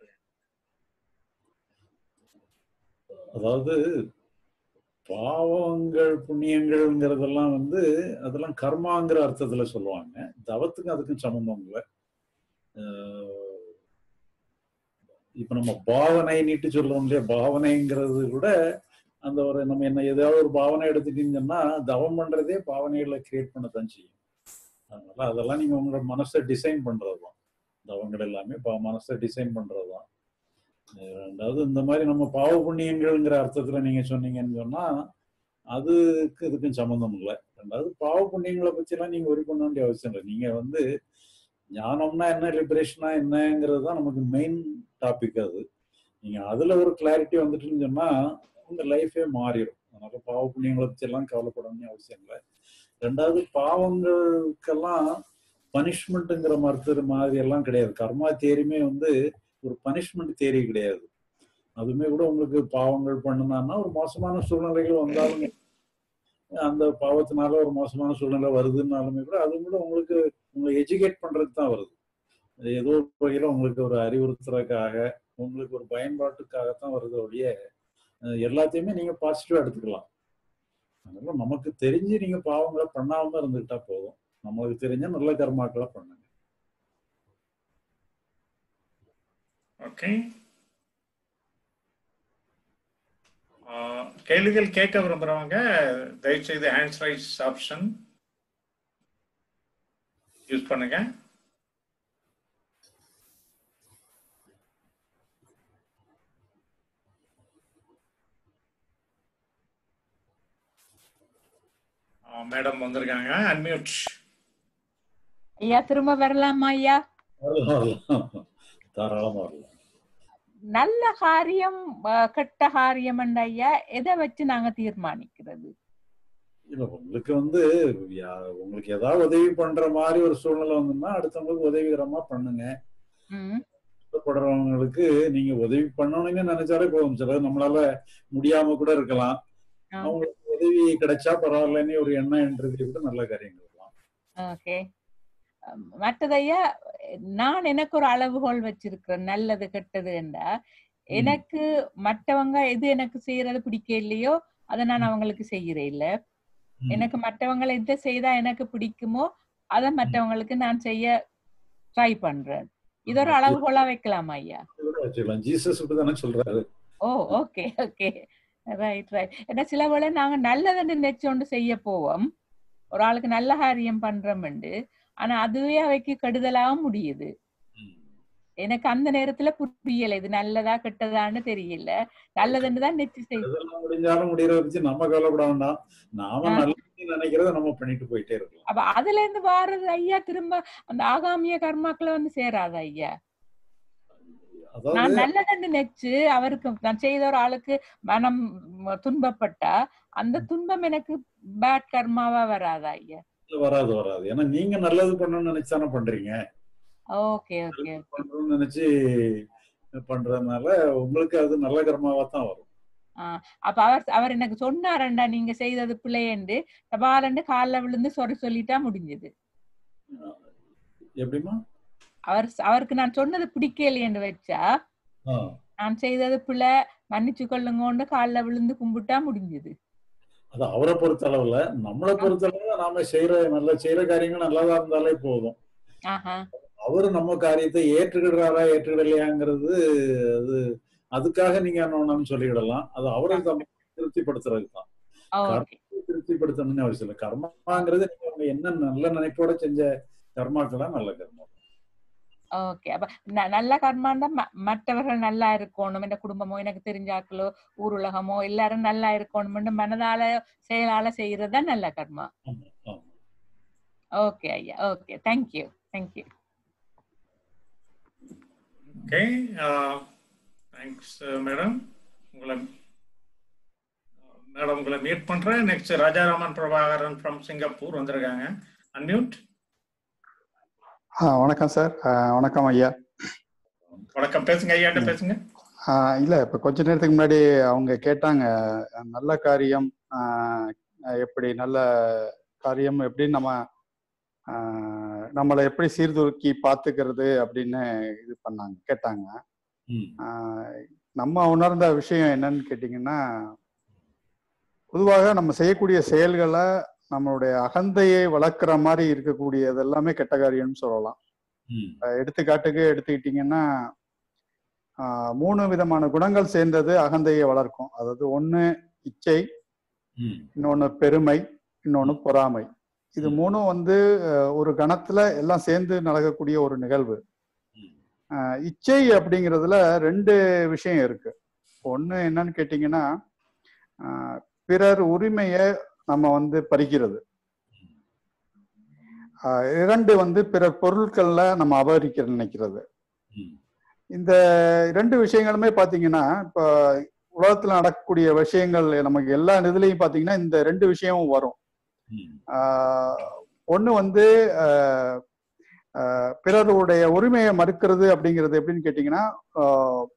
அதாவது பாவங்கள் புண்ணியங்கள்ங்கிறதெல்லாம் வந்து அதெல்லாம் கர்மாங்கிற அர்த்தத்துல சொல்லுவாங்க தவத்துக்கும் அதுக்கும் சம்பந்தம் இல்லை அஹ் இப்ப நம்ம பாவனை நீட்டு சொல்றோம் இல்லையா பாவனைங்கிறது கூட அந்த ஒரு நம்ம என்ன ஏதாவது ஒரு பாவனை எடுத்துட்டீங்கன்னா தவம் பண்றதே பாவனைகளை கிரியேட் பண்ணத்தான் செய்யும் அதனால அதெல்லாம் நீங்க உங்களோட மனசை டிசைன் பண்றதுதான் தவங்கள் எல்லாமே ப- மனசை டிசைன் பண்றதுதான் ரெண்டாவது இந்த மாதிரி நம்ம பாவ புண்ணியங்கள்ங்கிற அர்த்தத்துல நீங்க சொன்னீங்கன்னு சொன்னா அதுக்கு இதுக்கும் சம்மந்தம் இல்லை ரெண்டாவது பாவ புண்ணியங்களை பத்தி எல்லாம் நீங்க ஒரி பண்ண வேண்டிய அவசியம் இல்லை நீங்க வந்து ஞானம்னா என்ன லிபரேஷனா என்னங்கிறது தான் நமக்கு மெயின் டாபிக் அது நீங்க அதுல ஒரு கிளாரிட்டி வந்துட்டுன்னு சொன்னா உங்க லைஃபே மாறிடும் அதனால பாவ புண்ணியங்களை பத்தி எல்லாம் கவலைப்பட வேண்டிய அவசியம் இல்லை ரெண்டாவது பாவங்களுக்கெல்லாம் பனிஷ்மெண்ட்டுங்கிற மருத்துவ மாதிரி எல்லாம் கிடையாது கர்மா தேரியுமே வந்து ஒரு பனிஷ்மெண்ட் தேரி கிடையாது அதுமே கூட உங்களுக்கு பாவங்கள் பண்ணுனான்னா ஒரு மோசமான சூழ்நிலைகள் வந்தாலும் அந்த பாவத்தினால ஒரு மோசமான சூழ்நிலை வருதுன்னாலுமே கூட அது கூட உங்களுக்கு உங்களை எஜுகேட் பண்றதுக்கு தான் வருது அது ஏதோ ஒரு வகையில உங்களுக்கு ஒரு அறிவுறுத்துறதுக்காக உங்களுக்கு ஒரு பயன்பாட்டுக்காகத்தான் வருது ஒழிய அஹ் எல்லாத்தையுமே நீங்க பாசிட்டிவா எடுத்துக்கலாம் அதனால நமக்கு தெரிஞ்சு நீங்க பாவங்களை பண்ணாம இருந்துக்கிட்டா போதும் நமக்கு தெரிஞ்ச நல்ல கர்மாக்களை பண்ணுங்க ஓகே கேள்விகள் கேட்க விரும்புறவங்க தயவுசெய்து ஹேண்ட்ஸ் ரைஸ் ஆப்ஷன் யூஸ் பண்ணுங்க மேடம் வந்திருக்காங்க அன்மியூட் ஐயா திரும்ப வரலாமா ஐயா வரலாம் வரலாம் தாராளமா வரலாம் நல்ல காரியம் அஹ், கெட்ட காரியம் ஐயா எதை வச்சு நாங்க தீர்மானிக்கிறது இல்ல உங்களுக்கு வந்து யா- உங்களுக்கு ஏதாவது உதவி பண்ற மாதிரி ஒரு சூழ்நிலை வந்துன்னா அடுத்தவங்களுக்கு உதவிகரமா பண்ணுங்க ம் கஷ்டப்படுறவங்களுக்கு நீங்க உதவி பண்ணணும்னு நினைச்சாலே போதும் சிலர் நம்மளால முடியாம கூட இருக்கலாம் ஆ. அவங்களுக்கு உதவி கிடைச்சா பரவாயில்லன்னு ஒரு எண்ணம் என்றது கூட நல்ல காரியங்கள் தான் ஓகே மற்றதையா நான் எனக்கு ஒரு அளவுகோல் வச்சிருக்கிறேன் நல்லது கெட்டது என்றா எனக்கு மற்றவங்க எது எனக்கு செய்யறது பிடிக்கலையோ அதை நான் அவங்களுக்கு செய்யறேன் இல்ல எனக்கு மற்றவங்களை எதை செய்தா எனக்கு பிடிக்குமோ அதை மற்றவங்களுக்கு நான் செய்ய ட்ரை பண்றேன் இது ஒரு அளவுகோலா வைக்கலாமா ஐயா கூட வச்சுக்கலாம் ஜீசஸ் இப்படிதானே சொல்றாரு oh okay okay right right ஏன்னா சில வேளை நாங்க நல்லதுன்னு நினைச்சோண்டு செய்ய போவோம் ஒரு ஆளுக்கு நல்ல காரியம் பண்றோம்ண்டு ஆனா அதுவே அவைக்கு கெடுதலாகவும் முடியுது எனக்கு அந்த நேரத்துல புரியல இது நல்லதா கெட்டதான்னு தெரியல நல்லதுன்னு தான் நெச்சு செய்ய இதெல்லாம் முடிஞ்சாலும் முடியறத வச்சு நம்ம கவலைப்பட வேண்டாம் நாம நல்லது நினைக்கிறத நம்ம பண்ணிட்டு போயிட்டே இருக்கலாம் அப்ப அதுல இருந்து வாரது ஐயா திரும்ப அந்த ஆகாமிய கர்மாக்களை வந்து சேராது ஐயா நான் அதாவது நல்லதுன்னு நினைச்சு அவருக்கு நான் செய்த ஒரு ஆளுக்கு மனம் ம், துன்பப்பட்டா அந்த துன்பம் எனக்கு பேட் கர்மாவா வராதா ஐயா வராது வராது ஏன்னா நீங்க நல்லது பண்ணணும்னு நினைச்சானே பண்றீங்க ஓகே ஓகே பண்றோம்னு நினைச்சு பண்றதுனால உங்களுக்கு அது நல்ல கர்மாவா தான் வரும் ஆஹ் அப்ப அவர் அவர் எனக்கு சொன்னாரண்டா நீங்க செய்தது பிள்ளையண்டு தபாலண்டு கால்ல விழுந்து சொரி சொல்லிட்டா முடிஞ்சது எப்படிமா அவர் அவருக்கு நான் சொன்னது பிடிக்கலையேன்னு வச்சா ஆ, நான் செய்தது பிள்ளை மன்னிச்சு கொள்ளுங்கன்னு கால்ல விழுந்து கும்பிட்டா முடிஞ்சது அது அவரை பொறுத்த அளவுல நம்மளை பொறுத்த அளவுல நாம செய்யற நல்ல செய்யற காரியங்கள் நல்லதா இருந்தாலே போதும் ஆஹா அவரு நம்ம காரியத்தை ஏற்றுக்கிடுறாரா ஏற்றுக்கிடலையாங்கிறது அது அதுக்காக நீங்க என்ன வேணாலும் சொல்லிக்கிடலாம் அது அவரை தம் திருப்திப்படுத்துறதுக்கு தான் ஓகே கர்மாவை திருப்திப்படுத்தணும்னு அவசியம் இல்லை கர்மாங்கிறது நீங்க உங்க என்ன நல்ல நினைப்போட செஞ்ச கர்மாக்களா நல்ல கர்மா ஓகே அப்ப ந- நல்ல கர்மாண்டா ம- மற்றவர்கள் நல்லா இருக்கணும் என் குடும்பமோ எனக்கு தெரிஞ்சாக்களோ ஊர் உலகமோ எல்லாரும் நல்லா இருக்கணும்னு மனதால செயலால செய்யறதா நல்ல கர்மா ஆமா ஆமா ஓகே ஐயா okay thank you thank you okay thanks madam உங்களை மேடம் உங்களை மீட் பண்றேன் next Rajaraman Prabhakaran from Singapore வந்திருக்காங்க அன்மியூட் ஆ வணக்கம் சார் ஆ, வணக்கம் ஐயா வணக்கம் பேசுங்க ஐயாட்ட பேசுங்க ஆ, இல்ல இப்ப கொஞ்ச நேரத்துக்கு முன்னாடி அவங்க கேட்டாங்க நல்ல காரியம் ஆ, எப்படி நல்ல காரியம் எப்படி நம்ம ஆ, நம்மளை எப்படி சீர்தூக்கி பார்த்துக்கிறது அப்படின்னு இது பண்ணாங்க கேட்டாங்க ம் ஆ, நம்ம உணர்ந்த விஷயம் என்னன்னு கேட்டிங்கன்னா பொதுவாக நம்ம செய்யக்கூடிய செயல்களை நம்மளுடைய அகந்தையை வளர்க்குற மாதிரி இருக்கக்கூடியது எல்லாமே கெட்ட காரியம்னு சொல்லலாம் ம் அஹ் எடுத்துக்காட்டுக்கு எடுத்துக்கிட்டிங்கன்னா ஆஹ் மூணு விதமான குணங்கள் சேர்ந்தது அகந்தையை வளர்க்கும் அதாவது ஒண்ணு இச்சை ம் இன்னொன்னு பெருமை இன்னொன்னு பொறாமை இது மூணும் வந்து அஹ், ஒரு கணத்துல எல்லாம் சேர்ந்து நடக்கக்கூடிய ஒரு நிகழ்வு ஆஹ் இச்சை அப்படிங்கிறதுல ரெண்டு விஷயம் இருக்கு ஒண்ணு என்னன்னு கேட்டிங்கன்னா ஆஹ் பிறர் உரிமையை நம்ம வந்து பறிக்கிறது ஆஹ் இரண்டு வந்து பிறர் பொருட்கள்ல நம்ம அபகரிக்க நினைக்கிறது ம் இந்த ரெண்டு விஷயங்களுமே பாத்தீங்கன்னா இப்போ உலகத்துல நடக்கக்கூடிய விஷயங்கள் நமக்கு எல்லா இதுலயும் பாத்தீங்கன்னா இந்த ரெண்டு விஷயமும் வரும் ம் ஆஹ் ஒண்ணு வந்து ஆஹ் ஆஹ் பிறருடைய உரிமையை மறுக்கிறது அப்படிங்கிறது எப்படின்னு கேட்டீங்கன்னா ஆஹ்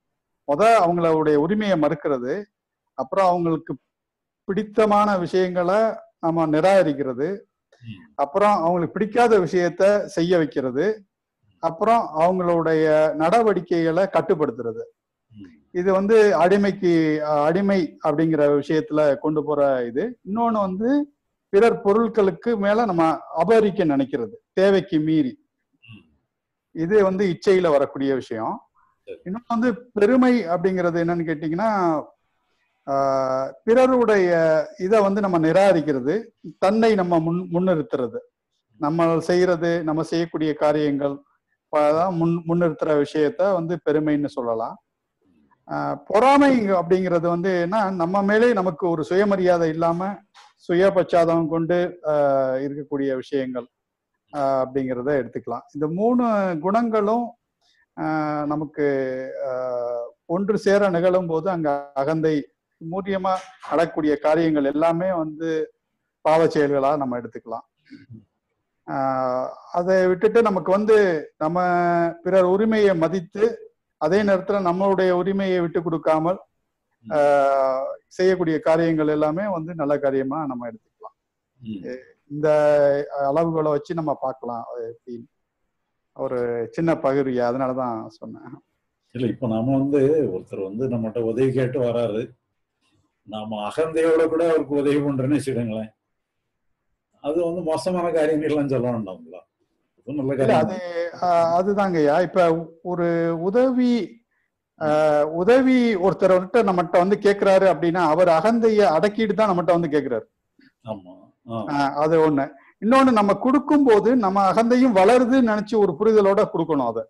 முத அவங்களுடைய உரிமையை மறுக்கிறது அப்புறம் அவங்களுக்கு பிடித்தமான விஷயங்களை நம்ம நிராகரிக்கிறது அப்புறம் அவங்களுக்கு பிடிக்காத விஷயத்த செய்ய வைக்கிறது அப்புறம் அவங்களுடைய நடவடிக்கைகளை கட்டுப்படுத்துறது இது வந்து அடிமைக்கு அஹ், அடிமை அப்படிங்கிற விஷயத்துல கொண்டு போற இது இன்னொன்னு வந்து பிறர் பொருட்களுக்கு மேல நம்ம அபகரிக்க நினைக்கிறது தேவைக்கு மீறி இது வந்து இச்சையில வரக்கூடிய விஷயம் இன்னொன்று வந்து பெருமை அப்படிங்கிறது என்னன்னு கேட்டிங்கன்னா ஆஹ், பிறருடைய இதை வந்து நம்ம நிராகரிக்கிறது தன்னை நம்ம முன் முன்னிறுத்துறது நம்ம செய்யறது நம்ம செய்யக்கூடிய காரியங்கள் அதான் முன் முன்னிறுத்துற விஷயத்த வந்து பெருமைன்னு சொல்லலாம் ஆஹ், பொறாமை அப்படிங்கிறது வந்து என்ன நம்ம மேலே நமக்கு ஒரு சுயமரியாதை இல்லாம சுய பச்சாதம் கொண்டு ஆஹ், இருக்கக்கூடிய விஷயங்கள் ஆஹ், அப்படிங்கிறத எடுத்துக்கலாம் இந்த மூணு குணங்களும் ஆஹ், நமக்கு ஆஹ், ஒன்று சேர நிகழும் போது அங்க அகந்தை மூலியமா நடக்கக்கூடிய காரியங்கள் எல்லாமே வந்து பாவ செயல்களா நம்ம எடுத்துக்கலாம் ஆஹ், அதை விட்டுட்டு நமக்கு வந்து நம்ம பிறர் உரிமையை மதித்து அதே நேரத்துல நம்மளுடைய உரிமையை விட்டு கொடுக்காமல் ஆஹ், செய்யக்கூடிய காரியங்கள் எல்லாமே வந்து நல்ல காரியமா நம்ம எடுத்துக்கலாம் எ- இந்த அளவுகளை வச்சு நம்ம பார்க்கலாம் அது எப்படின்னு ஒரு சின்ன பகிர்வு அதனாலதான் சொன்னேன் இல்ல இப்ப நாம வந்து ஒருத்தர் வந்து நம்மகிட்ட உதவி கேட்டு வராரு நாம அகந்தையோட கூட அவருக்கு உதவி பண்றேன்னு வச்சுக்கோங்களேன் அது வந்து மோசமான காரியங்கள்லாம் சொல்ல வேண்டாம்ல அது நல்ல இல்ல காரியம் அது ஆஹ், அதுதாங்கய்யா இப்ப ஒரு உதவி ஆஹ், உதவி ஒருத்தர்கிட்ட நம்மகிட்ட வந்து கேக்குறாரு அப்படின்னா அவர் அகந்தைய அடக்கிட்டு தான் நம்மகிட்ட வந்து கேக்குறாரு ஆமா ஆ. ஆஹ், அது ஒண்ணு இன்னொன்னு நம்ம கொடுக்கும் போது நம்ம அகந்தையும் வளருதுன்னு நினைச்சு ஒரு புரிதலோட கொடுக்கணும் அதை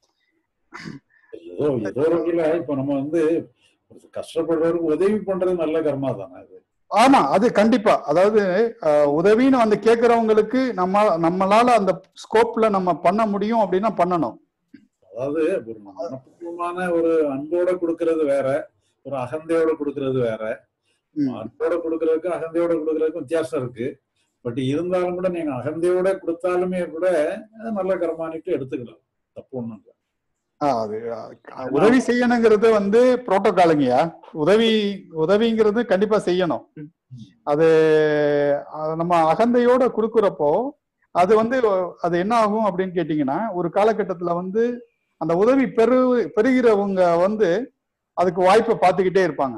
ஏதோ ஏதோ ஒரு வகையில இப்ப நம்ம வந்து ஒரு கஷ்டப்படுறவருக்கு உதவி பண்றது நல்ல கர்மா தானே அது ஆமா அது கண்டிப்பா அதாவது ஆஹ், உதவின்னு வந்து கேக்குறவங்களுக்கு நம்ம நம்மளால அந்த ஸ்கோப்ல நம்ம பண்ண முடியும் அப்படின்னா பண்ணணும் அதாவது ஒரு மனப்பூர்வமான ஒரு அன்போட கொடுக்கறது வேற ஒரு அகந்தையோட கொடுக்கறது வேற அன்போட கொடுக்கறதுக்கு அகந்தையோட கொடுக்கறதுக்கும் வித்தியாசம் இருக்கு பட் இருந்தாலும் கூட நீங்க அகந்தையோட கொடுத்தாலுமே கூட அது நல்ல கர்மானிட்டு எடுத்துக்கலாம் தப்பு ஒண்ணும் இல்லை ஆஹ் அது அஹ், உதவி செய்யணுங்கிறது வந்து புரோட்டோகாலுங்கய்யா உதவி உதவிங்கிறது கண்டிப்பா செய்யணும் அது அது நம்ம அகந்தையோட கொடுக்குறப்போ அது வந்து அது என்ன ஆகும் அப்படின்னு கேட்டீங்கன்னா ஒரு காலகட்டத்துல வந்து அந்த உதவி பெரு பெறுகிறவங்க வந்து அதுக்கு வாய்ப்பை பார்த்துக்கிட்டே இருப்பாங்க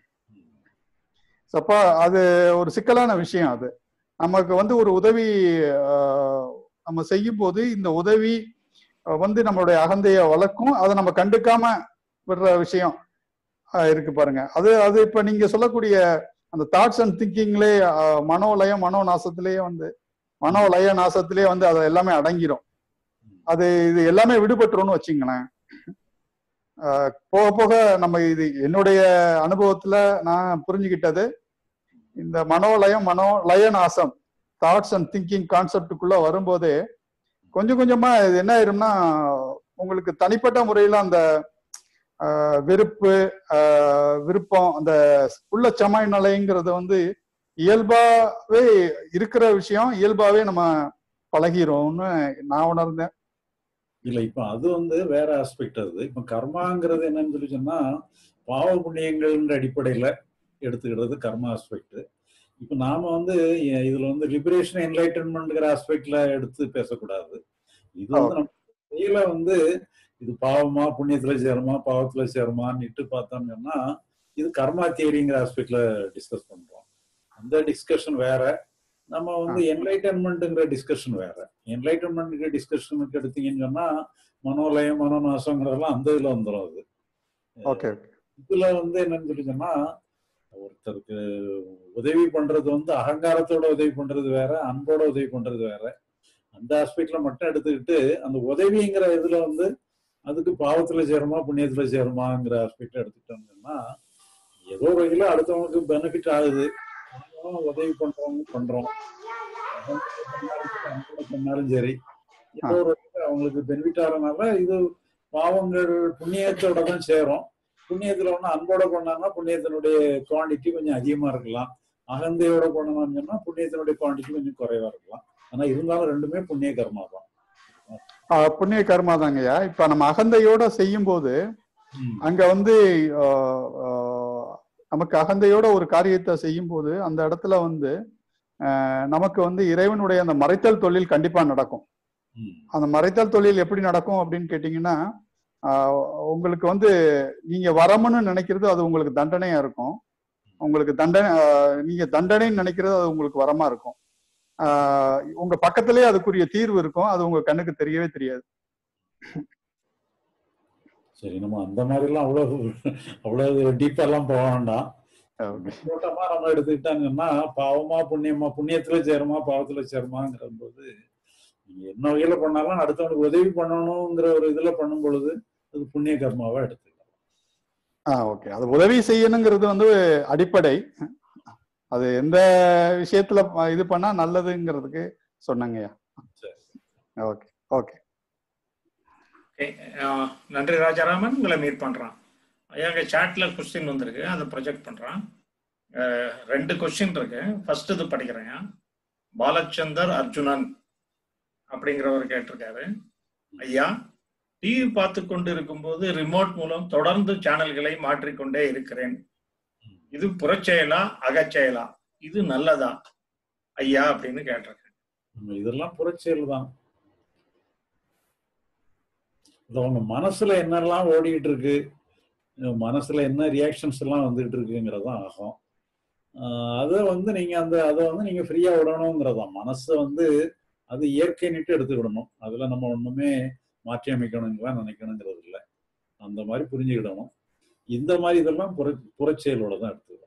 அப்போ அது ஒரு சிக்கலான விஷயம் அது நமக்கு வந்து ஒரு உதவி ஆஹ், நம்ம செய்யும் போது இந்த உதவி அஹ், வந்து நம்மளுடைய அகந்தைய வளர்க்கும் அதை நம்ம கண்டுக்காம விடுற விஷயம் ஆஹ், இருக்கு பாருங்க அது அது இப்ப நீங்க சொல்லக்கூடிய அந்த தாட்ஸ் அண்ட் திங்கிங்லே மனோலயம் மனோ நாசத்திலேயே வந்து மனோலய நாசத்திலேயே வந்து அது எல்லாமே அடங்கிரும் அது இது எல்லாமே விடுபட்டுரும்னு வச்சுங்களேன் ஆஹ், போக போக நம்ம இது என்னுடைய அனுபவத்துல நான் புரிஞ்சுக்கிட்டது இந்த மனோலயம் மனோ லய நாசம் தாட்ஸ் அண்ட் திங்கிங் கான்செப்டுக்குள்ள வரும்போது கொஞ்சம் கொஞ்சமா இது என்ன ஆயிரும்னா உங்களுக்கு தனிப்பட்ட முறையில அந்த ஆஹ், வெறுப்பு ஆஹ், விருப்பம் அந்த உள்ள சமாய் நிலைங்கிறது வந்து இயல்பாவே இருக்கிற விஷயம் இயல்பாவே நம்ம பழகிறோம்னு நான் உணர்ந்தேன் இல்ல இப்ப அது வந்து வேற ஆஸ்பெக்ட் அது இப்ப கர்மாங்கிறது என்னன்னு சொல்லி சொன்னா பாவ புண்ணியங்கள்ன்ற அடிப்படையில எடுத்துக்கிறது கர்மா ஆஸ்பெக்ட் இப்ப நாம வந்து எ- இதுல வந்து லிபரேஷன் என்லைட்டன்மெண்ட்ங்கிற ஆஸ்பெக்ட்ல எடுத்து பேசக்கூடாது இது வந்து நம்ம செயல வந்து இது பாவமா புண்ணியத்துல சேருமா பாவத்துல சேருமான்னுட்டு பார்த்தோம்னு சொன்னா இது கர்மா தியரிங்கிற ஆஸ்பெக்ட்ல டிஸ்கஸ் பண்றோம் அந்த டிஸ்கஷன் வேற நம்ம வந்து என்லைட்டன்மெண்ட்ங்கிற டிஸ்கஷன் வேற என்லைட்டன்மெண்ட் டிஸ்கஷனுக்கு எடுத்தீங்கன்னு சொன்னா மனோலயம் மனோநாசங்கிறதெல்லாம் அந்த இதுல வந்துடும் அது ஓகே இதுல வந்து என்னன்னு சொல்லி சொன்னா ஒருத்தருக்கு உதவி பண்றது வந்து அகங்காரத்தோட உதவி பண்றது வேற அன்போட உதவி பண்றது வேற அந்த ஆஸ்பெக்ட்ல மட்டும் எடுத்துக்கிட்டு அந்த உதவிங்கிற இதுல வந்து அதுக்கு பாவத்துல சேருமா புண்ணியத்துல சேருமாங்கிற ஆஸ்பெக்ட் எடுத்துக்கிட்டோம்னா ஏதோ ஒரு வகையில அடுத்தவங்களுக்கு பெனிஃபிட் ஆகுது நாமளும் உதவி பண்றவங்க பண்றோம் அன்போட பண்ணாலும் சரி ஏதோ ஒரு வகையில அவங்களுக்கு பெனிஃபிட் ஆகிறதுனால இது பாவங்கள் புண்ணியத்தோட தான் சேரும் புண்ணியத்துல ஒண்ணு அன்போட பண்ணாங்கன்னா புண்ணியத்தினுடைய குவாண்டிட்டி கொஞ்சம் அதிகமா இருக்கலாம் அகந்தையோட பண்ணணும்னு சொன்னா புண்ணியத்தினுடைய குவாண்டிட்டி கொஞ்சம் குறைவா இருக்கலாம் ஆனா இருந்தாலும் ரெண்டுமே புண்ணிய கர்மா தான் ஆஹ் புண்ணிய கர்மா தாங்கய்யா இப்ப நம்ம அகந்தையோட செய்யும் போது அங்க வந்து ஆஹ், ஆஹ், நமக்கு அகந்தையோட ஒரு காரியத்தை செய்யும் போது அந்த இடத்துல வந்து ஆஹ், நமக்கு வந்து இறைவனுடைய அந்த மறைத்தல் தொழில் கண்டிப்பா நடக்கும் அந்த மறைத்தல் தொழில் எப்படி நடக்கும் அப்படின்னு கேட்டீங்கன்னா ஆஹ், உங்களுக்கு வந்து நீங்க வரமுன்னு நினைக்கிறது அது உங்களுக்கு தண்டனையா இருக்கும் உங்களுக்கு தண்டனை ஆஹ், நீங்க தண்டனைன்னு நினைக்கிறது அது உங்களுக்கு வரமா இருக்கும் ஆஹ், உங்க பக்கத்திலேயே அதுக்குரிய தீர்வு இருக்கும் அது உங்க கண்ணுக்கு தெரியவே தெரியாது சரி நம்ம அந்த மாதிரிலாம் அவ்வளவு அவ்வளவு டீப்பா எல்லாம் போக வேண்டாம் கூட்டமா நம்ம எடுத்துக்கிட்டாங்கன்னா பாவமா புண்ணியமா புண்ணியத்துல சேருமா பாவத்துல சேருமாங்கிற போது நீங்க என்ன வகையில பண்ணாலும் அடுத்தவனுக்கு உதவி பண்ணணுங்கிற ஒரு இதுல பண்ணும் பொழுது அது புண்ணிய கர்மாவா எடுத்து ஆ ஓகே அது உதவி செய்யணுங்கிறது வந்து அடிப்படை அது எந்த விஷயத்துல ப- இது பண்ணா நல்லதுங்கிறதுக்கு சொன்னாங்கய்யா ஓகே ஓகே ஓகே நன்றி ராஜாராமன் உங்களை மீட் பண்றான் எங்க சாட்ல கொஸ்டின் வந்திருக்கு அதை ப்ரொஜெக்ட் பண்றான் அஹ், ரெண்டு கொஸ்டின் இருக்கு ஃபர்ஸ்ட் இது படிக்கிறேன் பாலச்சந்தர் அர்ஜுனன் அப்படிங்கிறவர் கேட்டிருக்காரு ஐயா டிவி பார்த்து கொண்டு இருக்கும்போது ரிமோட் மூலம் தொடர்ந்து சேனல்களை மாற்றிக்கொண்டே இருக்கிறேன் இது புறச்செயலா அகச்செயலா இது நல்லதா ஐயா அப்படின்னு கேட்டிருக்கேன் நம்ம இதெல்லாம் புறச்செயல் தான் இது அவங்க மனசுல என்னெல்லாம் ஓடிக்கிட்டு இருக்கு அஹ் மனசுல என்ன ரியாக்ஷன்ஸ் எல்லாம் வந்துகிட்டு இருக்குங்கிறதான் ஆகும் ஆஹ் அதை வந்து நீங்க அந்த அதை வந்து நீங்க ஃப்ரீயா விடணுங்கிறதான் மனசை வந்து அது இயற்கைன்னுட்டு எடுத்துக்கிடணும் அதுல நம்ம ஒண்ணுமே மாற்றி அமைக்கணுங்களா நினைக்கணுங்கிறது இல்லை அந்த மாதிரி புரிஞ்சுக்கிடணும் இந்த மாதிரி இதெல்லாம் புற புறச்செயலோட தான் எடுத்துக்கணும்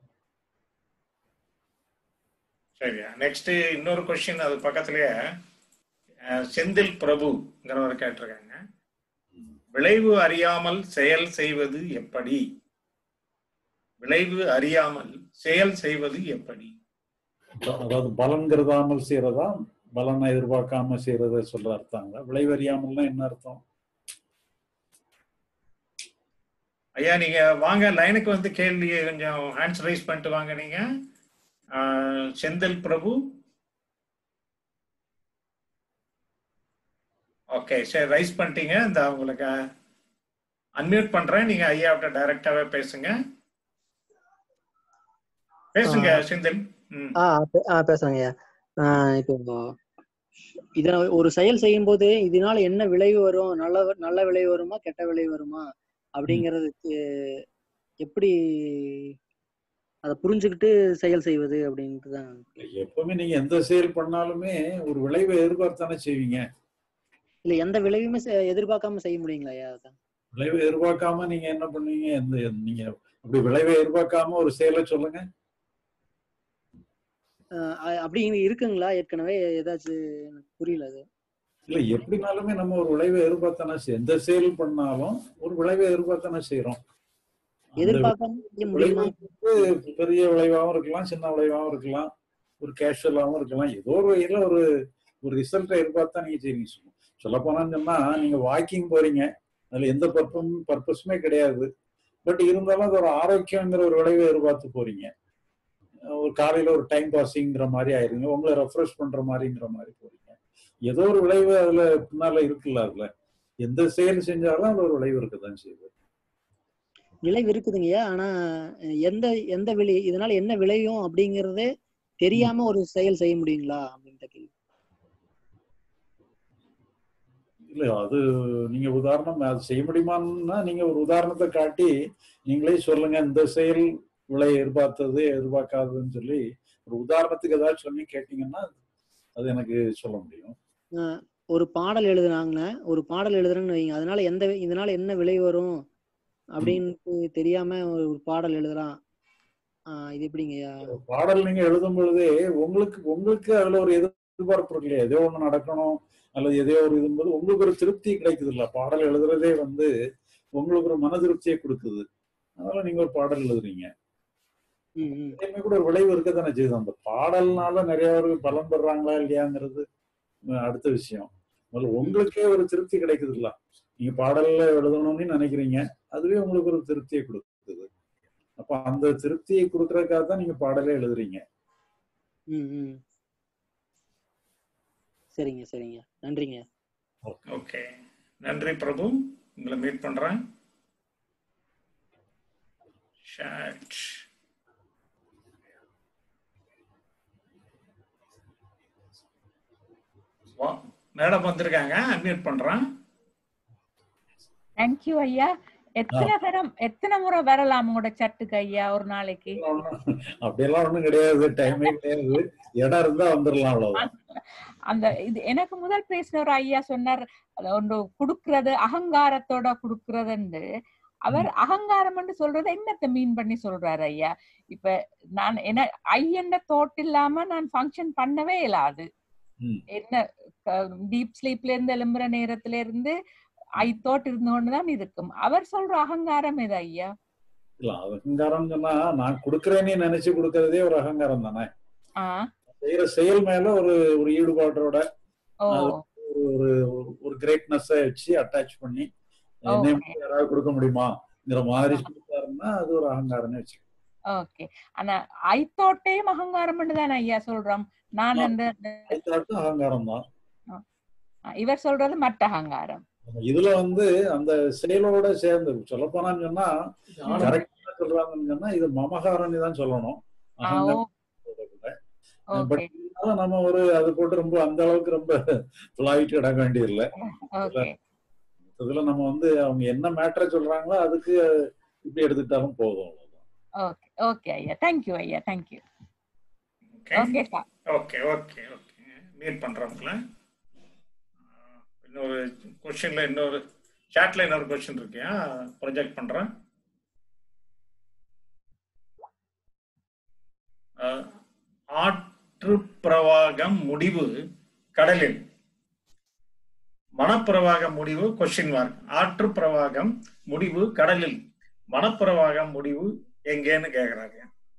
சரியா நெக்ஸ்ட் இன்னொரு கொஸ்டின் அது பக்கத்துலயே அஹ், செந்தில் பிரபுங்கிறவர் கேட்டிருக்காங்க விளைவு அறியாமல் செயல் செய்வது எப்படி விளைவு அறியாமல் செயல் செய்வது எப்படி அதாவது பலன்கிறதாமல் செய்யறதா பலனை எதிர்பார்க்காம செய்யறத சொல்ற அர்த்தங்களா விளைவறியாமல்னா என்ன அர்த்தம் ஐயா நீங்க வாங்க லைனுக்கு வந்து கேள்வி கொஞ்சம் ஹேண்ட்ஸ் ரைஸ் பண்ணிட்டு வாங்க நீங்க அஹ், செந்தில் பிரபு ஓகே சரி ரைஸ் பண்ணிட்டீங்க இந்த உங்களுக்கு அன்மியூட் பண்றேன் நீங்க ஐயாவிட்ட டைரக்டாவே பேசுங்க பேசுங்க செந்தில் ம் ஆ பே- ஆ பேசுறேங்கய்யா ஆ, இப்போ இத ஒரு செயல் செய்யும் போது இதனால என்ன விளைவு வரும் நல்ல நல்ல விளைவு வருமா கெட்ட விளைவு வருமா அப்படிங்கிறதுக்கு எப்படி அதை புரிஞ்சுக்கிட்டு செயல் செய்வது அப்படின்ட்டு தான் எப்பவுமே நீங்க எந்த செயல் பண்ணாலுமே ஒரு விளைவை எதிர்பார்த்தானே செய்வீங்க இல்ல எந்த விளைவுமே செ- எதிர்பார்க்காம செய்ய முடியுங்களா ஐயா அதான் விளைவை எதிர்பார்க்காம நீங்க என்ன பண்ணுவீங்க எந்த நீங்க அப்படி விளைவை எதிர்பார்க்காம ஒரு செயலை சொல்லுங்க அஹ் அ- அப்படி இருக்குங்களா ஏற்கனவே ஏதாச்சும் எனக்கு புரியல அது இல்ல எப்படினாலுமே நம்ம ஒரு விளைவை எதிர்பார்த்தானே செய்- எந்த செயல் பண்ணாலும் ஒரு விளைவை எதிர்பார்த்தானே செய்யறோம் அந்த எதிர்பார்க்காம செய்ய விளைவு முடியுமா வந்து பெரிய விளைவாகவும் இருக்கலாம் சின்ன விளைவாகவும் இருக்கலாம் ஒரு கேஷுவலாகவும் இருக்கலாம் ஏதோ ஒரு வகையில ஒரு ஒரு ரிசல்ட்டை எதிர்பார்த்தா நீங்க செய்றீங்க சொல்ல போனான்னு சொன்னா நீங்க வாக்கிங் போறீங்க அதுல எந்த பர்பம் பர்பஸுமே கிடையாது பட் இருந்தாலும் அது ஒரு ஆரோக்கியங்கிற ஒரு விளைவை எதிர்பார்த்து போறீங்க ஒரு காலையில ஒரு டைம் பாசிங்கிற மாதிரி ஆயிருங்க உங்களை ரெஃப்ரெஷ் பண்ற மாதிரிங்கிற மாதிரி போறீங்க ஏதோ ஒரு விளைவு அதுல பின்னால இருக்குல்ல அதுல எந்த செயல் செஞ்சாலும் அதுல ஒரு விளைவு இருக்கதான் செய்யுது விளைவு இருக்குதுங்கய்யா ஆனா அஹ் எந்த எந்த விளை இதனால என்ன விளையும் அப்படிங்கறதே தெரியாம ஒரு செயல் செய்ய முடியுங்களா அப்படின்ட்டு கேள்வி இல்ல அது நீங்க உதாரணம் அது செய்ய முடியுமான்னா நீங்க ஒரு உதாரணத்தை காட்டி நீங்களே சொல்லுங்க இந்த செயல் விலை எதிர்பார்த்தது எதிர்பார்க்காததுன்னு சொல்லி ஒரு உதாரணத்துக்கு ஏதாச்சும் சொல்லி கேட்டீங்கன்னா அது எனக்கு சொல்ல முடியும் அஹ் ஒரு பாடல் எழுதுனாங்க ஒரு பாடல் எழுதுறேன்னு வைங்க அதனால எந்த இதனால என்ன விளைவு வரும் அப்படின்னு தெரியாம ஒரு ஒரு பாடல் எழுதலாம் ஆஹ் இது எப்படிங்கய்யா பாடல் நீங்க எழுதும் பொழுதே உங்களுக்கு உங்களுக்கு அதுல ஒரு எதிர்பார்ப்பு இருக்கு இல்லையா ஏதோ ஒண்ணு நடக்கணும் அல்லது எதையோ ஒரு இதும்போது உங்களுக்கு ஒரு திருப்தி கிடைக்குது இல்ல பாடல் எழுதுறதே வந்து உங்களுக்கு ஒரு மன திருப்தியை கொடுக்குது அதனால நீங்க ஒரு பாடல் எழுதுறீங்க ம், ம். எப்பயுமே கூட ஒரு விளைவு இருக்க தானே செய்யுது அந்த பாடல்னால நிறைய பேர் பலன் பெறாங்களா இல்லையாங்கிறது அஹ் அடுத்த விஷயம் முதல்ல உங்களுக்கே ஒரு திருப்தி கிடைக்குது இல்ல நீங்க பாடல்ல எழுதணும்னு நினைக்கிறீங்க அதுவே உங்களுக்கு ஒரு திருப்தியை கொடுக்குது அப்ப அந்த திருப்தியை கொடுக்கறதுக்காக தான் நீங்க பாடலே எழுதுறீங்க ம் ம் சரிங்க சரிங்க நன்றிங்க ஓகே நன்றி பிரபு உங்களை மீட் பண்றேன் chat மேடம் வந்திருக்காங்க அன்மியூட் பண்றேன் தேங்க்யூ ஐயா எத்தனை தரம் எத்தனை முறை வரலாம் உங்களோட சட்டுக்கு ஐயா ஒரு நாளைக்கு அப்படியெல்லாம் ஒண்ணும் கிடையாது டைமே கிடையாது இடம் இருந்தா வந்துடலாம் அவ்வளவுதான் அந்த இது எனக்கு முதல் பேசின ஒரு ஐயா சொன்னார் அது ஒன்று குடுக்கறது அகங்காரத்தோட குடுக்கறதுன்னு அவர் அகங்காரம் சொல்றது என்னத்தை மீன் பண்ணி சொல்றாரு ஐயா இப்ப நான் என்ன ஐயன்ன தோட் இல்லாம நான் ஃபங்க்ஷன் பண்ணவே இயலாது ம். என்ன டீப் ஸ்லீப்ல இருந்து எழும்புற நேரத்துல இருந்து ஐ தோட் இருந்தோன்னு தான் இருக்கும் அவர் சொல்ற அகங்காரம் எது ஐயா இல்ல அகங்காரம் சொன்னா நான் கொடுக்கறேன்னு நினைச்சு கொடுக்கறதே ஒரு அகங்காரம் தானே ஆ செய்யற செயல் மேல ஒரு ஒரு ஈடுபாட்டோட ஓ அது ஒரு ஒரு கிரேட்னஸ் வச்சு அட்டாச் பண்ணி என்னை Okay. மட்டும் யாராவது கொடுக்க முடியுமாங்கிற மாதிரி கொடுத்தாருன்னா அது ஒரு அகங்காரம்னு வச்சு ஓகே ஆனா ஐ தோட்டையும் அகங்காரம் தானே ஐயா சொல்றோம் நான் அந்த அதுக்கு அகங்காரம் தான் ஆ, இவர் சொல்றது மட்ட அகங்காரம் இதுல வந்து அந்த செயலோட சேர்ந்து சொல்ல போனான்னு சொன்னா கரெக்டா சொல்றாங்கன்னு சொன்னா இது மமகாரம்னு தான் சொல்லணும் ஆ, அகங்காரம் பட் ஓகே இருந்தாலும் நம்ம ஒரு அது போட்டு ரொம்ப அந்த அளவுக்கு ரொம்ப ஃபிளாயிட்டு இட வேண்டியதில்லை ஓகே இதுல நம்ம வந்து அவங்க என்ன மேட்டரை சொல்றாங்களோ அதுக்கு இப்படி எடுத்துக்கிட்டாலும் போதும் அவ்வளவுதான். ஓகே ஓகே ஐயா தேங்க்யூ ஐயா thank you okay sir okay okay okay mute பண்றோம்ல இன்னொரு கொஸ்டின்ல இன்னொரு சாட்ல இன்னொரு கொஸ்டின் இருக்கியா ப்ரொஜெக்ட் பண்றேன் அஹ், ஆற்று பிரவாகம் முடிவு கடலில் மனப்பிரவாகம் முடிவு கொஸ்டின் மார்க் ஆற்று பிரவாகம் முடிவு கடலில் மனப்பிரவாகம் முடிவு எங்கேன்னு கேக்குறாங்க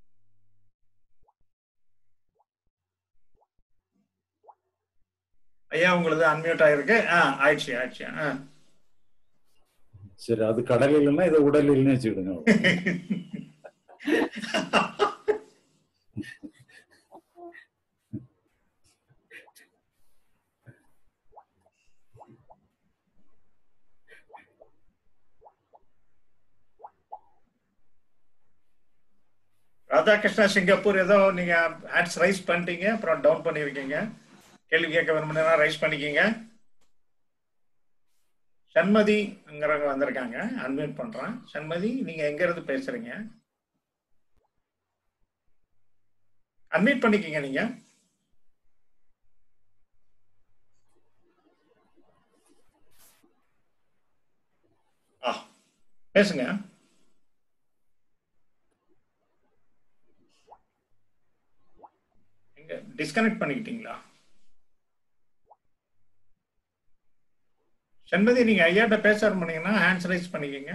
ஐயா உங்களுது அன்மியூட் ஆயிருக்கு ஆ ஆயிடுச்சு ஆயிடுச்சு ஆ சரி அது கடல் இல்லைன்னா இதை உடல் இல்லைன்னு வச்சுக்கிடுங்க ராதாகிருஷ்ணா சிங்கப்பூர் ஏதோ நீங்க ஹேண்ட்ஸ் ரைஸ் பண்ணிட்டீங்க அப்புறம் டவுன் பண்ணிருக்கீங்க கேள்வி கேட்க விரும்பினா ரைஸ் பண்ணிக்கீங்க சண்மதிங்கிறவங்க வந்திருக்காங்க அன்மியூட் பண்றேன் சண்மதி நீங்க எங்க இருந்து பேசுறீங்க அன்மியூட் பண்ணிக்கீங்க நீங்க ஆ பேசுங்க எங்க டிஸ்கனெக்ட் பண்ணிக்கிட்டீங்களா சண்மதி நீங்க ஐயாட்ட பேச ஆரம்பினீங்கன்னா ஹேண்ட்ஸ் ரைஸ் பண்ணிக்கங்க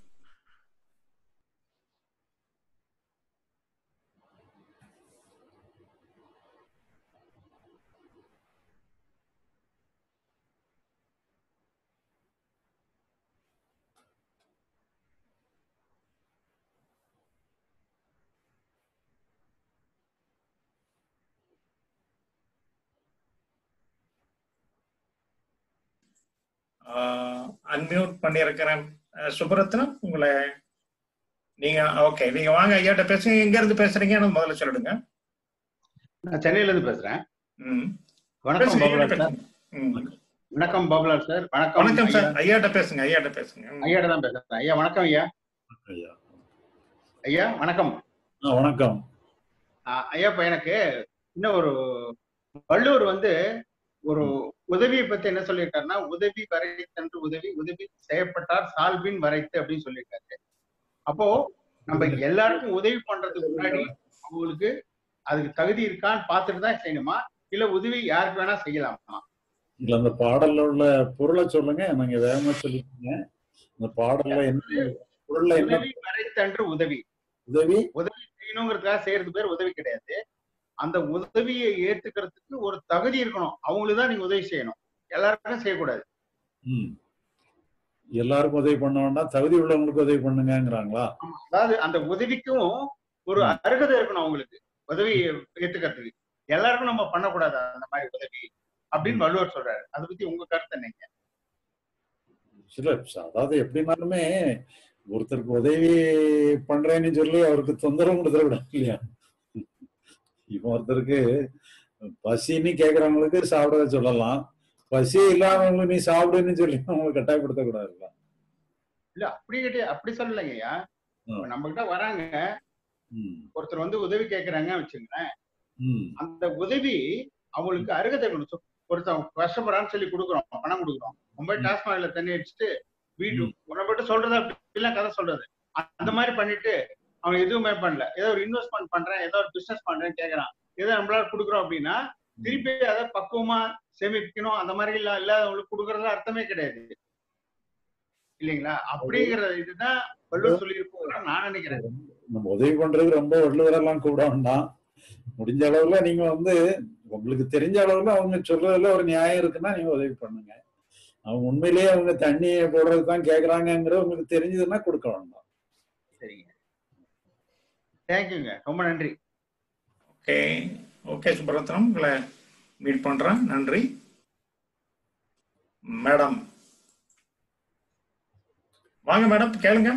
அன்மியூட் பண்ணியிருக்கிறேன் அஹ், சுப்ரத்னம் உங்களை நீங்க ஓகே நீங்க வாங்க ஐயாட்ட பேசுங்க எங்க இருந்து பேசுறீங்கன்னு முதல்ல சொல்லிடுங்க நான் சென்னையில இருந்து பேசுறேன் ம். வணக்கம் பேசுங்க, பாபுலால் ஐயாட்ட சார் பேசுங்க. ம். வணக்கம் பாபுலால் சார் வணக்கம் வணக்கம் ஐயா சார் ஐயாட்ட பேசுங்க ஐயாட்ட பேசுங்க ம். ஐயாட்ட தான் பேசுறேன் ஐயா வணக்கம் ஐயா ஐயா ஐயா வணக்கம் ஆ, வணக்கம் ஆ, ஐயா இப்ப எனக்கு இன்னும் ஒரு வள்ளுவர் வந்து ஒரு உதவியை பத்தி என்ன சொல்லியிருக்காருன்னா உதவி வரைத்தன்று உதவி உதவி செய்யப்பட்டார் சால்பின் வரைத்து அப்படின்னு சொல்லியிருக்காரு அப்போ நம்ம எல்லாருக்கும் உதவி பண்றதுக்கு முன்னாடி அவங்களுக்கு அதுக்கு தகுதி இருக்கான்னு பார்த்துட்டு தான் செய்யணுமா இல்ல உதவி யாருக்கு வேணா செய்யலாமா இல்ல அந்த பாடல்ல உள்ள பொருளை சொல்லுங்க நீங்க வேகமா சொல்லிட்டீங்க இந்த பாடல்ல என்ன பொருள்ல என்ன உதவி வரைத்தன்று உதவி உதவி உதவி செய்யணுங்கிறதுக்காக செய்யறது பேர் உதவி கிடையாது அந்த உதவியை ஏத்துக்கிறதுக்கு ஒரு தகுதி இருக்கணும் அவங்களுக்கு தான் நீங்க உதவி செய்யணும் எல்லாருக்கும் செய்யக்கூடாது ம். எல்லாருக்கும் உதவி பண்ண வேண்டாம் தகுதி உள்ளவங்களுக்கு உதவி பண்ணுங்கங்கிறாங்களா அதாவது அந்த உதவிக்கும் ஒரு அருகதை இருக்கணும் அவங்களுக்கு உதவி ஏத்துக்கிறதுக்கு எல்லாருக்கும் நம்ம பண்ணக்கூடாது அந்த மாதிரி உதவி அப்படின்னு வள்ளுவர் சொல்றாரு அதை பத்தி உங்க கருத்து என்னங்க சில அதாவது எப்படினாலுமே ஒருத்தருக்கு உதவி பண்றேன்னு சொல்லி அவருக்கு தொந்தரவு கொடுத்துட விட இல்லையா இப்போ ஒருத்தருக்கு பசின்னு கேக்குறவங்களுக்கு சாப்பிட சொல்லலாம் பசி இல்லாதவங்களுக்கு நீ சாப்பிடுன்னு சொல்லி அவங்களுக்கு கட்டாயப்படுத்த கூடாதுல்ல இல்ல அப்படி கிடையாது அப்படி சொல்லலைங்கய்யா இப்ப நம்ம கிட்ட வராங்க ம், ஒருத்தர் வந்து உதவி கேக்குறாங்க வச்சுங்களேன் ம், அந்த உதவி அவங்களுக்கு அருகதை கொடுக்கும் ஒருத்தன் கஷ்டப்படுறான்னு சொல்லி கொடுக்குறோம் பணம் கொடுக்குறோம் ரொம்ப டாஸ்மாக்ல தண்ணி அடிச்சுட்டு வீட்டு உன்னை மட்டும் சொல்றது அப்படிலாம் கதை சொல்றது அந்த மாதிரி பண்ணிட்டு அவன் எதுவுமே பண்ணல ஏதோ ஒரு இன்வெஸ்ட்மெண்ட் பண்றேன் ஏதோ ஒரு பிசினஸ் பண்றேன்னு கேக்குறான் ஏதோ நம்மளால கொடுக்குறோம் அப்படின்னா திருப்பி அதை பக்குவமா சேமிக்கணும் அந்த மாதிரி இல்ல இல்லாதவங்களுக்கு கொடுக்கறதுல அர்த்தமே கிடையாது இல்லைங்களா அப்படிங்கிற இதுதான் வள்ளுவர் சொல்லியிருப்போம் நான் நினைக்கிறேன் நம்ம உதவி பண்றது ரொம்ப வள்ளுவரெல்லாம் கூட வேண்டாம் முடிஞ்ச அளவுல நீங்க வந்து உங்களுக்கு தெரிஞ்ச அளவுல அவங்க சொல்றதுல ஒரு நியாயம் இருக்குன்னா நீங்க உதவி பண்ணுங்க அவங்க உண்மையிலேயே அவங்க தண்ணியை போடுறது தான் கேக்குறாங்கிறது உங்களுக்கு தெரிஞ்சதுன்னா கொடுக்க வேண்டாம் சரிங்க தேங்க்யூங்க ரொம்ப நன்றி ஓகே ஓகே சுப்ரத்னம் உங்களை மீட் பண்றேன் நன்றி மேடம் வாங்க மேடம் கேளுங்க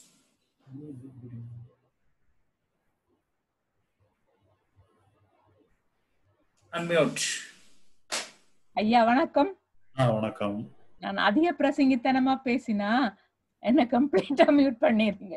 அன்மியூட் ஐயா வணக்கம் ஆ வணக்கம் நான் அதிக பிரசங்கித்தனமா பேசினா என்ன கம்ப்ளீட்டா மியூட் பண்ணிருங்க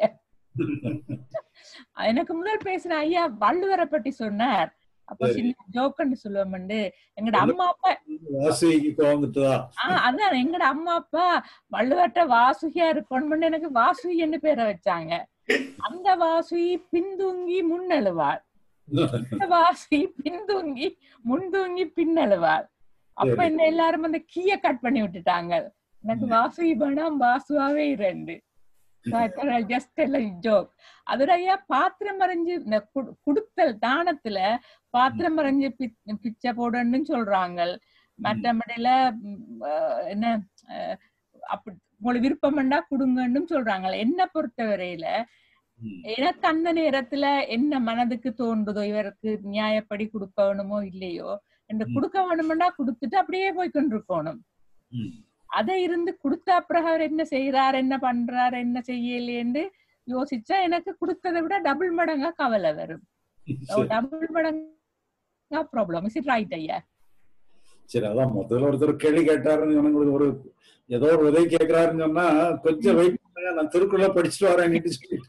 எனக்கு முதல் பேசின ஐயா வள்ளுவரை பற்றி சொன்னார் அப்ப சரி. சின்ன ஜோக்கன்னு சொல்லுவோம்ண்டு எங்கட அம்மா அப்பா வாசுகிக்கு கோவந்துட்டுதா ஆஹ் அதான் எங்கட அம்மா அப்பா வள்ளுவர்ட்ட வாசுகியா இருக்கணும்னு எனக்கு வாசுகின்னு பேரை வச்சாங்க அந்த வாசுகி பின்தூங்கி முன்னெழுவாள் இந்த வாசி பின்தூங்கி முன்தூங்கி பின்னழுவாள் அப்ப சரி. என்ன எல்லாரும் அந்த கீய கட் பண்ணி விட்டுட்டாங்க எனக்கு வாசுகி வேணாம் வாசுவாவே இரண்டு ஜஸ்ட் ஜோக் அதுடைய பாத்திரம் மறைஞ்சு இந்த குடு- குடுத்தல் தானத்துல பாத்திரம் மறைஞ்சு பி- பிச்சை போடணும்னு சொல்றாங்க மற்றபடியில ம், அஹ், என்ன அஹ், அப்படி உங்களுக்கு விருப்பம்ண்டா கொடுங்கன்னு சொல்றாங்க என்ன பொறுத்தவரையில எனக்கு அந்த நேரத்துல என்ன மனதுக்கு தோன்றுதோ இவருக்கு நியாயப்படி கொடுக்க வேணுமோ இல்லையோ என்று கொடுக்க வேணும்னா கொடுத்துட்டு அப்படியே போய் கொண்டிருக்கணும் அதை இருந்து கொடுத்த அப்புறம் அவர் என்ன செய்யறார் என்ன பண்றார் என்ன செய்யலையேன்னு யோசிச்சா எனக்கு கொடுத்ததை விட டபுள் மடங்கா கவலை வரும் டபுள் மடங்கா ப்ராப்ளம் இஸ் இட் ரைட் ஐயா சரி அதான் முதல்ல ஒருத்தர் கேள்வி கேட்டாருன்னு எனக்கு ஒரு ஏதோ ஒரு உதவி கேட்கிறாருன்னு சொன்னா கொஞ்சம் வெயிட் பண்ணுங்க நான் திருக்குறளை படிச்சுட்டு வரேன் சொல்லி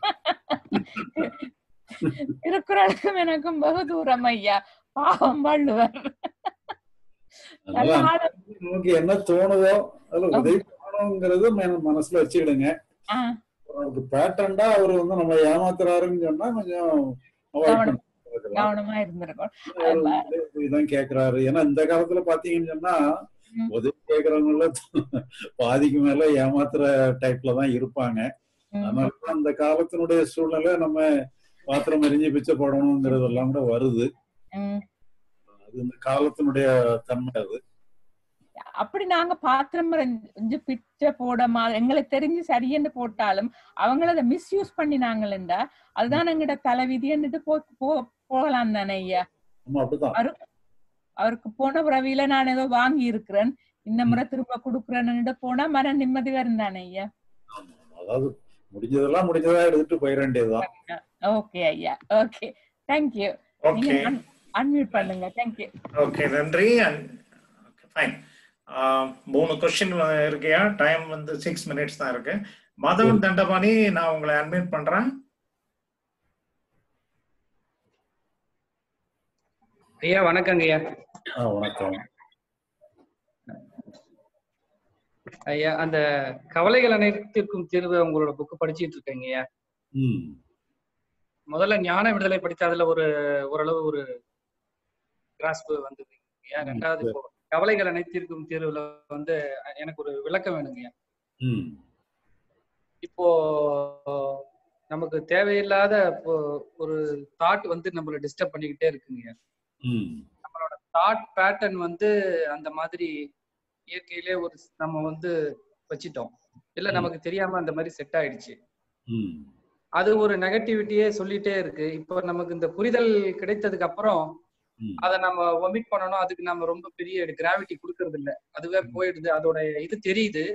திருக்குறளுக்கும் எனக்கும் பகு தூரம் ஐயா பாவம் வள்ளுவர் நல்ல அதனால ஆளு. நமக்கு என்ன தோணுதோ அதுல உதவி பண்ணணுங்கிறது மன- மனசுல வச்சுக்கிடுங்க ஆ, அவருக்கு பேட்டர்ண்டா அவர் வந்து நம்ம ஏமாத்துறாருன்னு சொன்னா கொஞ்சம் அவாய்ட் கவனம் பண்ணிக்கலாம் கவனமா இருந்திருக்கும் அவர் வந்து இதுதான் கேக்குறாரு ஏன்னா இந்த காலத்துல பாத்தீங்கன்னு சொன்னா உதவி கேக்குறவங்கள பாதிக்கு மேல ஏமாத்துற டைப்ல தான் இருப்பாங்க அதனால தான் அந்த காலத்தினுடைய சூழ்நிலை நம்ம பாத்திரம் எரிஞ்சு பிச்சை போடணுங்கிறது எல்லாம் கூட வருது ம். அது இந்த காலத்தினுடைய தன்மை அது அப்படி நாங்க பாத்திரம் மறைஞ்சு பிச்சை போட மாதிரி எங்களுக்கு தெரிஞ்சு சரியென்று போட்டாலும் அவங்கள அதை மிஸ்யூஸ் பண்ணினாங்களா அதுதான் எங்கட தலைவிதின்னுட்டு போ போ- போகலாம் தானே ஐயா ஆமா அப்படிதான் அவரு அவருக்கு போன பிறவியில நான் ஏதோ வாங்கி இருக்கிறேன் இந்த முறை திரும்ப கொடுக்குறேன்னு போனா மன நிம்மதி வரும் தானே ஐயா அதாவது முடிஞ்சதெல்லாம் முடிஞ்சதா எடுத்துட்டு போயிட வேண்டியதுதான் ஓகே ஐயா ஓகே தேங்க்யூ நீங்க Okay. அன்மியூட் பண்ணுங்க தேங்க்யூ ஓகே நன்றி ஃபைன் மூணு கொஸ்டின் இருக்கையா டைம் வந்து சிக்ஸ் மினிட்ஸ் தான் இருக்கு மதவன் தண்டபாணி நான் உங்களை அட்மிட் பண்றேன் ஐயா வணக்கங்க ஐயா ஆ, வணக்கம் ஐயா அந்த கவலைகள் அனைத்திற்கும் தீர்வு உங்களோட புக்கு படிச்சிட்டு இருக்கேங்க ஐயா ம் முதல்ல ஞான விடுதலை படித்த அதுல ஒரு ஓரளவு ஒரு கிராஸ்ப் வந்தது ஐயா ரெண்டாவது இப்போ கவலைகள் அனைத்திற்கும் தீர்வுல வந்து எனக்கு ஒரு விளக்கம் வேணுங்க ஐயா ம் இப்போ நமக்கு தேவையில்லாத இப்போ ஒரு தாட் வந்து நம்மள டிஸ்டர்ப் பண்ணிக்கிட்டே இருக்குங்க ஐயா ம் நம்மளோட தாட் பேட்டர்ன் வந்து அந்த மாதிரி இயற்கையிலே ஒரு நம்ம வந்து வச்சிட்டோம் இல்ல நமக்கு தெரியாம அந்த மாதிரி செட் ஆயிடுச்சு ம் அது ஒரு நெகட்டிவிட்டியே சொல்லிட்டே இருக்கு இப்போ நமக்கு இந்த புரிதல் கிடைத்ததுக்கு அப்புறம் அதை நம்ம ஒமிட் பண்ணணும் அதுக்கு நம்ம ரொம்ப பெரிய கிராவிட்டி கொடுக்கறது இல்ல அதுவே போயிடுது அதோட இது தெரியுது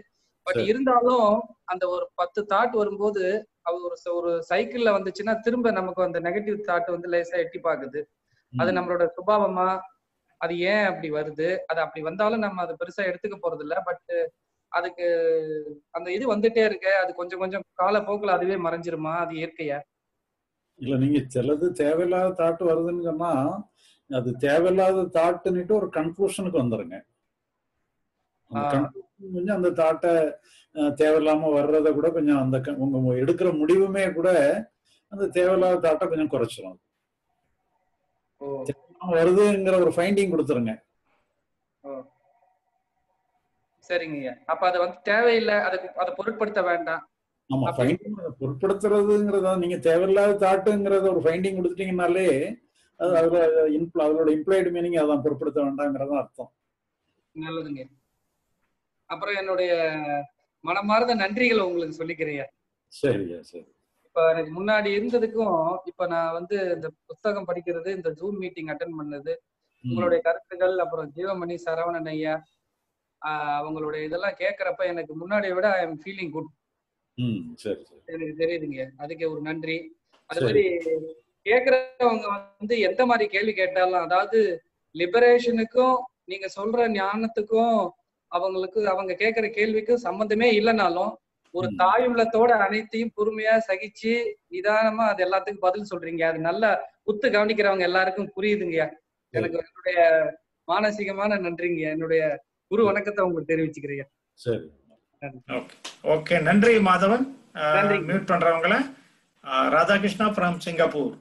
பட் சரி. இருந்தாலும் அந்த ஒரு பத்து தாட் வரும்போது அது ஒரு ச- ஒரு சைக்கிள்ல வந்துச்சுன்னா திரும்ப நமக்கு அந்த நெகட்டிவ் தாட் வந்து லேசா எட்டி பாக்குது அது ம். நம்மளோட சுபாவமா அது ஏன் அப்படி வருது அது அப்படி வந்தாலும் நம்ம அதை பெருசா எடுத்துக்க போறது இல்ல பட் அதுக்கு அந்த இது வந்துட்டே இருக்கு அது கொஞ்சம் கொஞ்சம் காலப்போக்குல அதுவே மறைஞ்சிருமா அது இயற்கையா இல்ல நீங்க சிலது தேவையில்லாத தாட்டு வருதுன்னு சொன்னா அது தேவையில்லாத தாட்டுன்னுட்டு ஒரு கன்க்ளூஷனுக்கு வந்துருங்க அந்த ஆஹ் கன்க்ளூஷன் கொஞ்சம் அந்த தாட்டை தேவையில்லாம வர்றத கூட கொஞ்சம் அந்த க- உங்க எடுக்கிற முடிவுமே கூட அந்த தேவையில்லாத தாட்டை கொஞ்சம் குறைச்சிரும் ஓ தேவையில்லாம வருதுங்கிற ஒரு ஃபைண்டிங் கொடுத்துருங்க ஓ சரிங்கய்யா அப்ப அது வந்து தேவையில்லை அதுக்கு அதை பொருட்படுத்த வேண்டாம் ஆமா அப்படி ஃபைண்டிங் பொருட்படுத்துறதுங்கிறத நீங்க தேவையில்லாத தாட்டுங்கிறத ஒரு ஃபைண்டிங் கொடுத்துட்டீங்கனாலே அது அதுல இம்ப்ள- அதோட இம்ப்ளாய்டு மீனிங் அதான் பொருட்படுத்த வேண்டாங்கிறதான் அர்த்தம் நல்லதுங்க அப்புறம் என்னுடைய மனமார்ந்த நன்றிகளை உங்களுக்கு சொல்லிக்கிறேன் சரியா சரி இப்ப எனக்கு முன்னாடி இருந்ததுக்கும் இப்ப நான் வந்து இந்த புத்தகம் படிக்கிறது இந்த ஜூம் மீட்டிங் அட்டன் பண்ணது ம் உங்களுடைய கருத்துக்கள் அப்புறம் ஜீவமணி சரவணன் ஐயா ஆஹ் அவங்களுடைய இதெல்லாம் கேட்கறப்ப எனக்கு முன்னாடியை விட ஐ எம் ஃபீலிங் குட் ம் சரி சரி எனக்கு தெரியுதுங்க அதுக்கு ஒரு நன்றி அது சரி மாதிரி கேக்குறவங்க வந்து எந்த மாதிரி கேள்வி கேட்டாலும் அதாவது லிபரேஷனுக்கும் நீங்க சொல்ற ஞானத்துக்கும் அவங்களுக்கு அவங்க கேட்கிற கேள்விக்கும் சம்பந்தமே இல்லைனாலும் ஒரு ம் தாயுள்ளத்தோட அனைத்தையும் பொறுமையா சகிச்சு நிதானமா அது எல்லாத்துக்கும் பதில் சொல்றீங்க அது நல்லா உத்து கவனிக்கிறவங்க எல்லாருக்கும் புரியுதுங்கய்யா சரி எனக்கு என்னுடைய மானசீகமான நன்றிங்க என்னுடைய குரு வணக்கத்தை உங்களுக்கு தெரிவிச்சுக்கிறேன் சரி நன்றி ஓகே ஓகே நன்றி மாதவன் நன்றிங்க மியூட் பண்றவங்கள அஹ், ராதாகிருஷ்ணா ஃப்ரம் சிங்கப்பூர்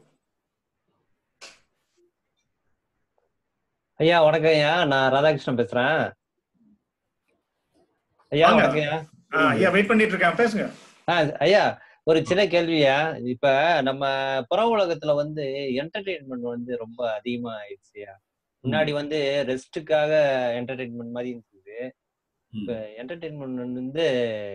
ஐயா வணக்கம் ஐயா நான் ராதாகிருஷ்ணன் பேசுறேன் ஐயா வாங்க வணக்கம் ஐயா அஹ், ஐயா வெயிட் பண்ணிட்டு இருக்கேன் பேசுங்க ஆ, ஐயா ஒரு சின்ன கேள்வியா இப்ப நம்ம புற உலகத்துல வந்து என்டர்டெயின்மெண்ட் வந்து ரொம்ப அதிகமா ஆயிடுச்சுயா ம் முன்னாடி வந்து ரெஸ்ட்டுக்காக என்டர்டெயின்மெண்ட் மாதிரி இருந்தது இப்ப ம் என்டர்டெயின்மெண்ட் வந்து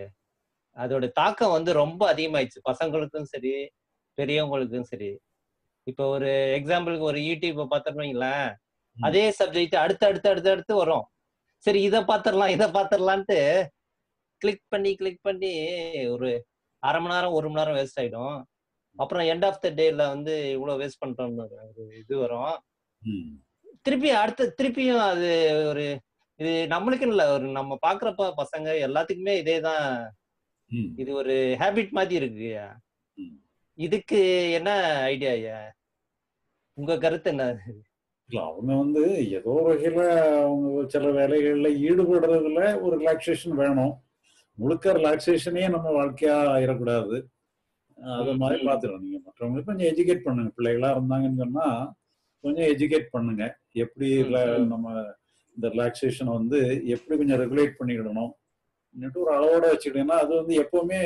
அதோட தாக்கம் வந்து ரொம்ப அதிகமாயிடுச்சு பசங்களுக்கும் சரி பெரியவங்களுக்கும் சரி இப்போ ஒரு எக்ஸாம்பிளுக்கு ஒரு யூடியூப் பார்த்தோம்னு வைங்களேன் ம் அதே சப்ஜெக்ட் அடுத்து அடுத்து அடுத்து அடுத்து வரும் சரி இதை பார்த்துடலாம் இதை பார்த்துடலான்ட்டு கிளிக் பண்ணி கிளிக் பண்ணி ஒரு அரை மணி நேரம் ஒரு மணி நேரம் வேஸ்ட் ஆயிடும் அப்புறம் எண்ட் ஆஃப் த டேல வந்து இவ்வளவு வேஸ்ட் பண்றோம்னு ஒரு ஒரு இது வரும் ம் திருப்பி அடுத்து திருப்பியும் அது ஒரு இது நம்மளுக்கு இல்ல ஒரு நம்ம பாக்குறப்ப பசங்க எல்லாத்துக்குமே இதே தான் ம் இது ஒரு ஹேபிட் மாதிரி இருக்கு ம் இதுக்கு என்ன ஐடியா ஐயா உங்க கருத்து என்ன இல்ல அவங்க வந்து ஏதோ ஒரு வகையில அவங்க சில வேலைகள்ல ஈடுபடுறதுல ஒரு ரிலாக்ஸேஷன் வேணும் முழுக்க ரிலாக்ஸேஷனே நம்ம வாழ்க்கையா ஆயிடக்கூடாது அது ம், மாதிரி ம். பாத்துக்கணும் நீங்க மற்றவங்களுக்கு கொஞ்சம் எஜுகேட் பண்ணுங்க பிள்ளைகளா இருந்தாங்கன்னு சொன்னா கொஞ்சம் எஜுகேட் பண்ணுங்க எப்படி ம், ரிலா- ம். நம்ம இந்த ரிலாக்ஸேஷனை வந்து எப்படி கொஞ்சம் ரெகுலேட் பண்ணிக்கிடணும் இன்னிட்டு ஒரு அளவோட வச்சுக்கிட்டீங்கன்னா அது வந்து எப்பவுமே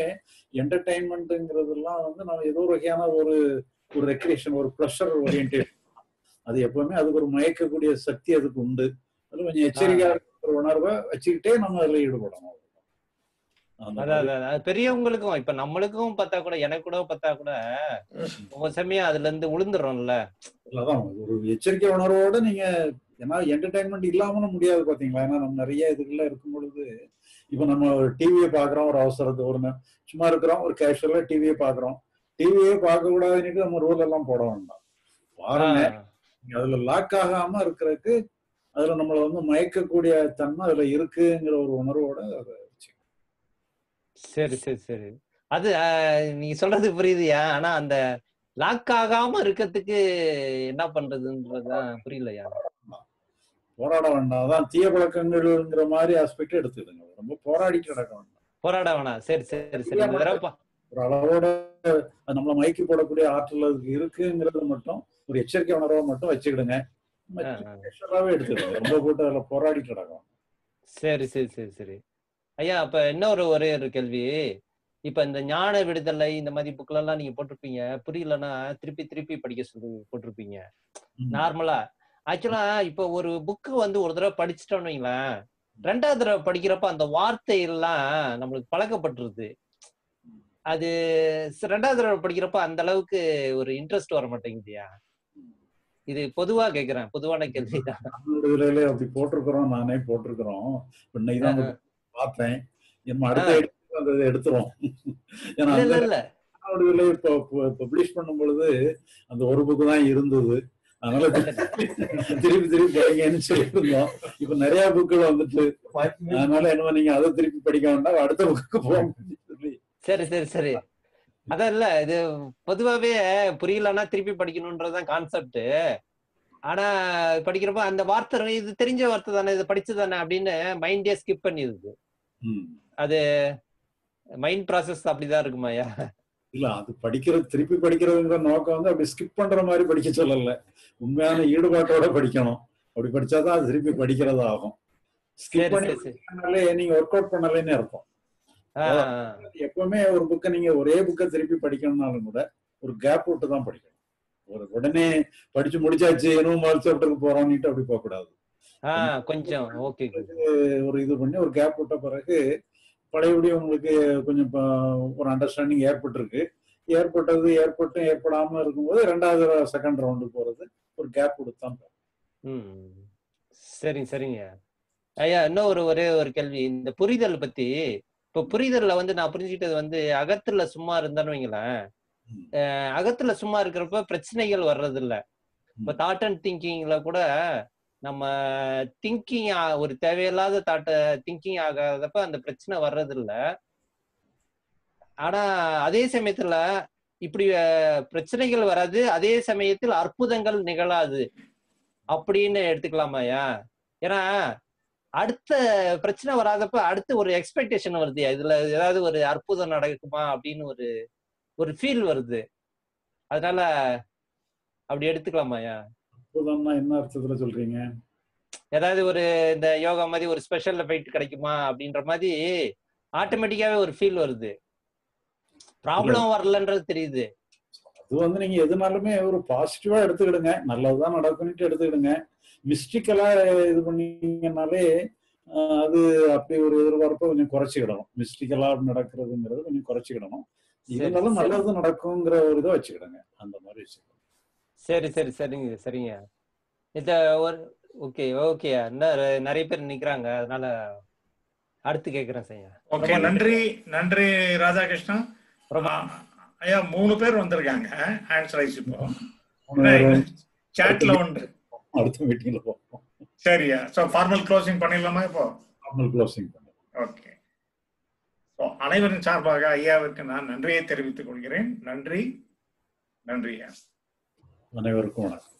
என்டர்டைன்மெண்ட்டுங்கிறதெல்லாம் வந்து நம்ம ஏதோ ஒரு வகையான ஒரு ஒரு ரெக்ரியேஷன் ஒரு ப்ளஷர் ஓரியன்டேஷன் அது எப்பவுமே அதுக்கு ஒரு மயக்கக்கூடிய சக்தி அதுக்கு உண்டு அது கொஞ்சம் ஆ, எச்சரிக்கையா இருக்கிற உணர்வை வச்சுக்கிட்டே நம்ம அதுல ஈடுபடணும் அந்த அதான் மாதிரி அதான் அதான். பெரியவங்களுக்கும் இப்ப நம்மளுக்கும் பார்த்தா கூட எனக்கு கூட பார்த்தா கூட ஒரு சமயம் அதுல இருந்து விழுந்துடுறோம்ல அதான் ஒரு எச்சரிக்கை உணர்வோட நீங்க ஏன்னா என்டர்டைன்மெண்ட் இல்லாமலும் முடியாது பாத்தீங்களா ஏன்னா நம்ம நிறைய இதுக்குள்ள இருக்கும் பொழுது இப்ப நம்ம ஒரு டிவியை பாக்குறோம் ஒரு அவசரத்து ஒரு நே- சும்மா இருக்கிறோம் ஒரு கேஷுவலா டிவியை பாக்குறோம் டிவியே பார்க்க கூடாதுன்னு நம்ம ரூல் எல்லாம் போட வேண்டாம் பாருங்க ஆஹ் நீங்க அதுல லாக் ஆகாம இருக்கிறதுக்கு அதுல நம்மள வந்து மயக்கக்கூடிய தன்மை அதுல இருக்குங்கிற ஒரு உணர்வோட அதை சரி சரி சரி அது ஆஹ், நீங்க சொல்றது புரியுதுயா ஆனா அந்த லாக் ஆகாம இருக்கிறதுக்கு என்ன பண்றதுன்றதுதான் புரியலையா போராட வேண்டாம் அதான் தீய பழக்கங்கள்ங்கிற மாதிரி ஆஸ்பெக்ட் எடுத்துடுங்க ரொம்ப போராடிட்டு கிடக்க வேண்டாம் போராட வேணாம் சரி சரி சரி இந்த தடவை பா- ஒரு அளவோட அது நம்மள மயக்கி போடக்கூடிய ஆற்றல் அதுக்கு இருக்குங்கிறது மட்டும் ஒரு எச்சரிக்கை உணர்வை மட்டும் வச்சுக்கிடுங்க ஆஹ், ஆஹ். கேஷுவலாவே எடுத்துடுங்க ரொம்ப போட்டு அதுல போராடி கிடக்கும் சரி சரி சரி சரி ஐயா அப்ப இன்னொரு ஒரே ஒரு கேள்வி இப்ப இந்த ஞான விடுதலை இந்த மாதிரி புக்ல எல்லாம் நீங்க போட்டிருப்பீங்க புரியலன்னா திருப்பி திருப்பி படிக்க சொல்லி போட்டிருப்பீங்க ம். நார்மலா ஆக்சுவலா இப்ப ஒரு புக்கு வந்து ஒரு தடவை படிச்சிட்டோம்னு வைங்களேன் ரெண்டாவது தடவை படிக்கிறப்ப அந்த வார்த்தை எல்லாம் நம்மளுக்கு பழக்கப்பட்டுருது அது ச- ரெண்டாவது தடவை படிக்கிறப்ப அந்த அளவுக்கு ஒரு இன்ட்ரெஸ்ட் வர மாட்டேங்குதுயா இது பொதுவா கேக்குறேன் பொதுவான கேள்விதான் விடுதலையில அப்படி போட்டிருக்கிறோம் நானே போட்டிருக்கிறோம் இன்னைக்கு தான் அந்த ஆஹ், book பார்த்தேன் நம்ம அடுத்த ஆ. edition அந்த இதை எடுத்துருவோம் ஏன்னா இல்ல அந்த இல்ல இல்ல நாடுகளை இப்போ பப்ளிஷ் பண்ணும் பொழுது அந்த ஒரு புக்கு தான் இருந்தது அதனால திருப்பி திருப்பி படிங்கன்னு சொல்லியிருந்தோம் இப்ப நிறைய புக்குகள் வந்துட்டு அதனால என்ன நீங்க அதை திருப்பி படிக்க வேண்டாம் அடுத்த புக்கு போங்க சொல்லி சரி சரி சரி அதான் இல்ல இது பொதுவாவே புரியலன்னா திருப்பி படிக்கணும்ன்றதுதான் கான்செப்ட் ஆனா படிக்கிறப்ப அந்த வார்த்தை இது தெரிஞ்ச வார்த்தை தானே இது படிச்சு தானே அப்படின்னு மைண்டே ஸ்கிப் பண்ணிடுது ம். அது மைண்ட் ப்ராசஸ் அப்படிதான் இருக்குமாயா இல்ல அது படிக்கிறது திருப்பி படிக்கிறதுங்கிற நோக்கம் வந்து அப்படி ஸ்கிப் பண்ற மாதிரி படிக்க சொல்லல உண்மையான ஈடுபாட்டோட படிக்கணும் அப்படி படிச்சாதான் அது திருப்பி படிக்கிறது ஆகும் ஸ்கிப் சரி பண்ணி சரி சரி படிச்சனாலே நீங்க ஒர்க் அவுட் பண்ணலைன்னு அர்த்தம் ஆ, அதான் ஆ. எப்பவுமே ஒரு புக்கை நீங்க ஒரே புக்கை திருப்பி படிக்கணும்னாலும் கூட ஒரு கேப் விட்டு தான் படிக்கணும் ஒரு உடனே படிச்சு முடிச்சாச்சு இன்னும் மறு சாப்டருக்கு போறோம்னுட்டு அப்படி போக கூடாது ஆ கொஞ்சம் ஓகே ஒரு இது பண்ணி ஒரு கேப் விட்ட பிறகு பழையபடி உங்களுக்கு கொஞ்சம் இப்ப ஒரு அண்டர்ஸ்டாண்டிங் ஏற்பட்டிருக்கு ஏற்பட்டது ஏற்பட்டும் ஏற்படாம இருக்கும்போது ரெண்டாவது செகண்ட் ரவுண்டு போறது ஒரு கேப் கொடுத்தான் ம் சரிங்க சரிங்க ஐயா இன்னும் ஒரு ஒரே ஒரு கேள்வி இந்த புரிதல் பத்தி இப்போ புரிதல்ல வந்து நான் புரிஞ்சுக்கிட்டது வந்து அகத்துல சும்மா இருந்தான்னு வைங்களேன் அஹ் அகத்துல சும்மா இருக்கிறப்ப பிரச்சனைகள் வர்றது இல்ல இப்ப தாட் அண்ட் திங்கிங்ல கூட நம்ம திங்கிங் ஒரு தேவையில்லாத தாட்ட திங்கிங் ஆகாதப்ப அந்த பிரச்சனை வர்றது இல்ல ஆனா அதே சமயத்துல இப்படி அஹ், பிரச்சனைகள் வராது அதே சமயத்தில் அற்புதங்கள் நிகழாது அப்படின்னு எடுத்துக்கலாமாயா ஏன்னா அடுத்த பிரச்சனை வராதப்ப அடுத்து ஒரு எக்ஸ்பெக்டேஷன் வருது இதுல ஏதாவது ஒரு அற்புதம் நடக்குமா அப்படின்னு ஒரு ஒரு ஃபீல் வருது அதனால அப்படி எடுத்துக்கலாமாயா அற்புதம்னா என்ன அர்த்தத்துல சொல்றீங்க ஏதாவது ஒரு இந்த யோகா மாதிரி ஒரு ஸ்பெஷல் எஃபெக்ட் கிடைக்குமா அப்படின்ற மாதிரி ஆட்டோமேட்டிக்காவே ஒரு ஃபீல் வருது ப்ராப்ளம் வரலன்றது தெரியுது அது வந்து நீங்க எதுனாலுமே ஒரு பாசிட்டிவா எடுத்துக்கிடுங்க நல்லதுதான் நடக்கும்னுட்டு எடுத்துக்கிடுங்க மிஸ்டிக்கலா இது பண்ணீங்கன்னாலே ஆஹ், அது அப்படி ஒரு எதிர்பார்ப்பை கொஞ்சம் குறைச்சிக்கிடணும் மிஸ்டிக்கலா நடக்கிறதுங்கிறது கொஞ்சம் குறைச்சிக்கிடணும் சரி, இருந்தாலும் சரி. நல்லது நடக்குங்கிற ஒரு இதை வச்சுக்கிடுங்க அந்த மாதிரி வச்சுக்கோங்க சரி சரி சரிங்க சரிங்க இந்த ஒரு ஓகே ஓகே இன்னும் ரெ- நிறைய பேர் நிக்கிறாங்க அதனால அடுத்து கேக்குறேன் செய்யா ஓகே நன்றி நன்றி ராதாகிருஷ்ணா ஆ, ஐயா மூணு பேர் வந்திருக்காங்க ஹேண்ட்ஸ் ரைஸ் இப்போ சாட்ல உண்டு அடுத்த மீட்டிங்ல போவோம் சரியா ஸோ ஃபார்மல் க்ளோசிங் பண்ணிடலாமா இப்போ நார்மல் க்ளோசிங் ஓகே ஸோ அனைவரின் சார்பாக ஐயாவிற்கு நான் நன்றியை தெரிவித்துக் கொள்கிறேன் நன்றி நன்றி ஐயா அனைவருக்கும் வணக்கம்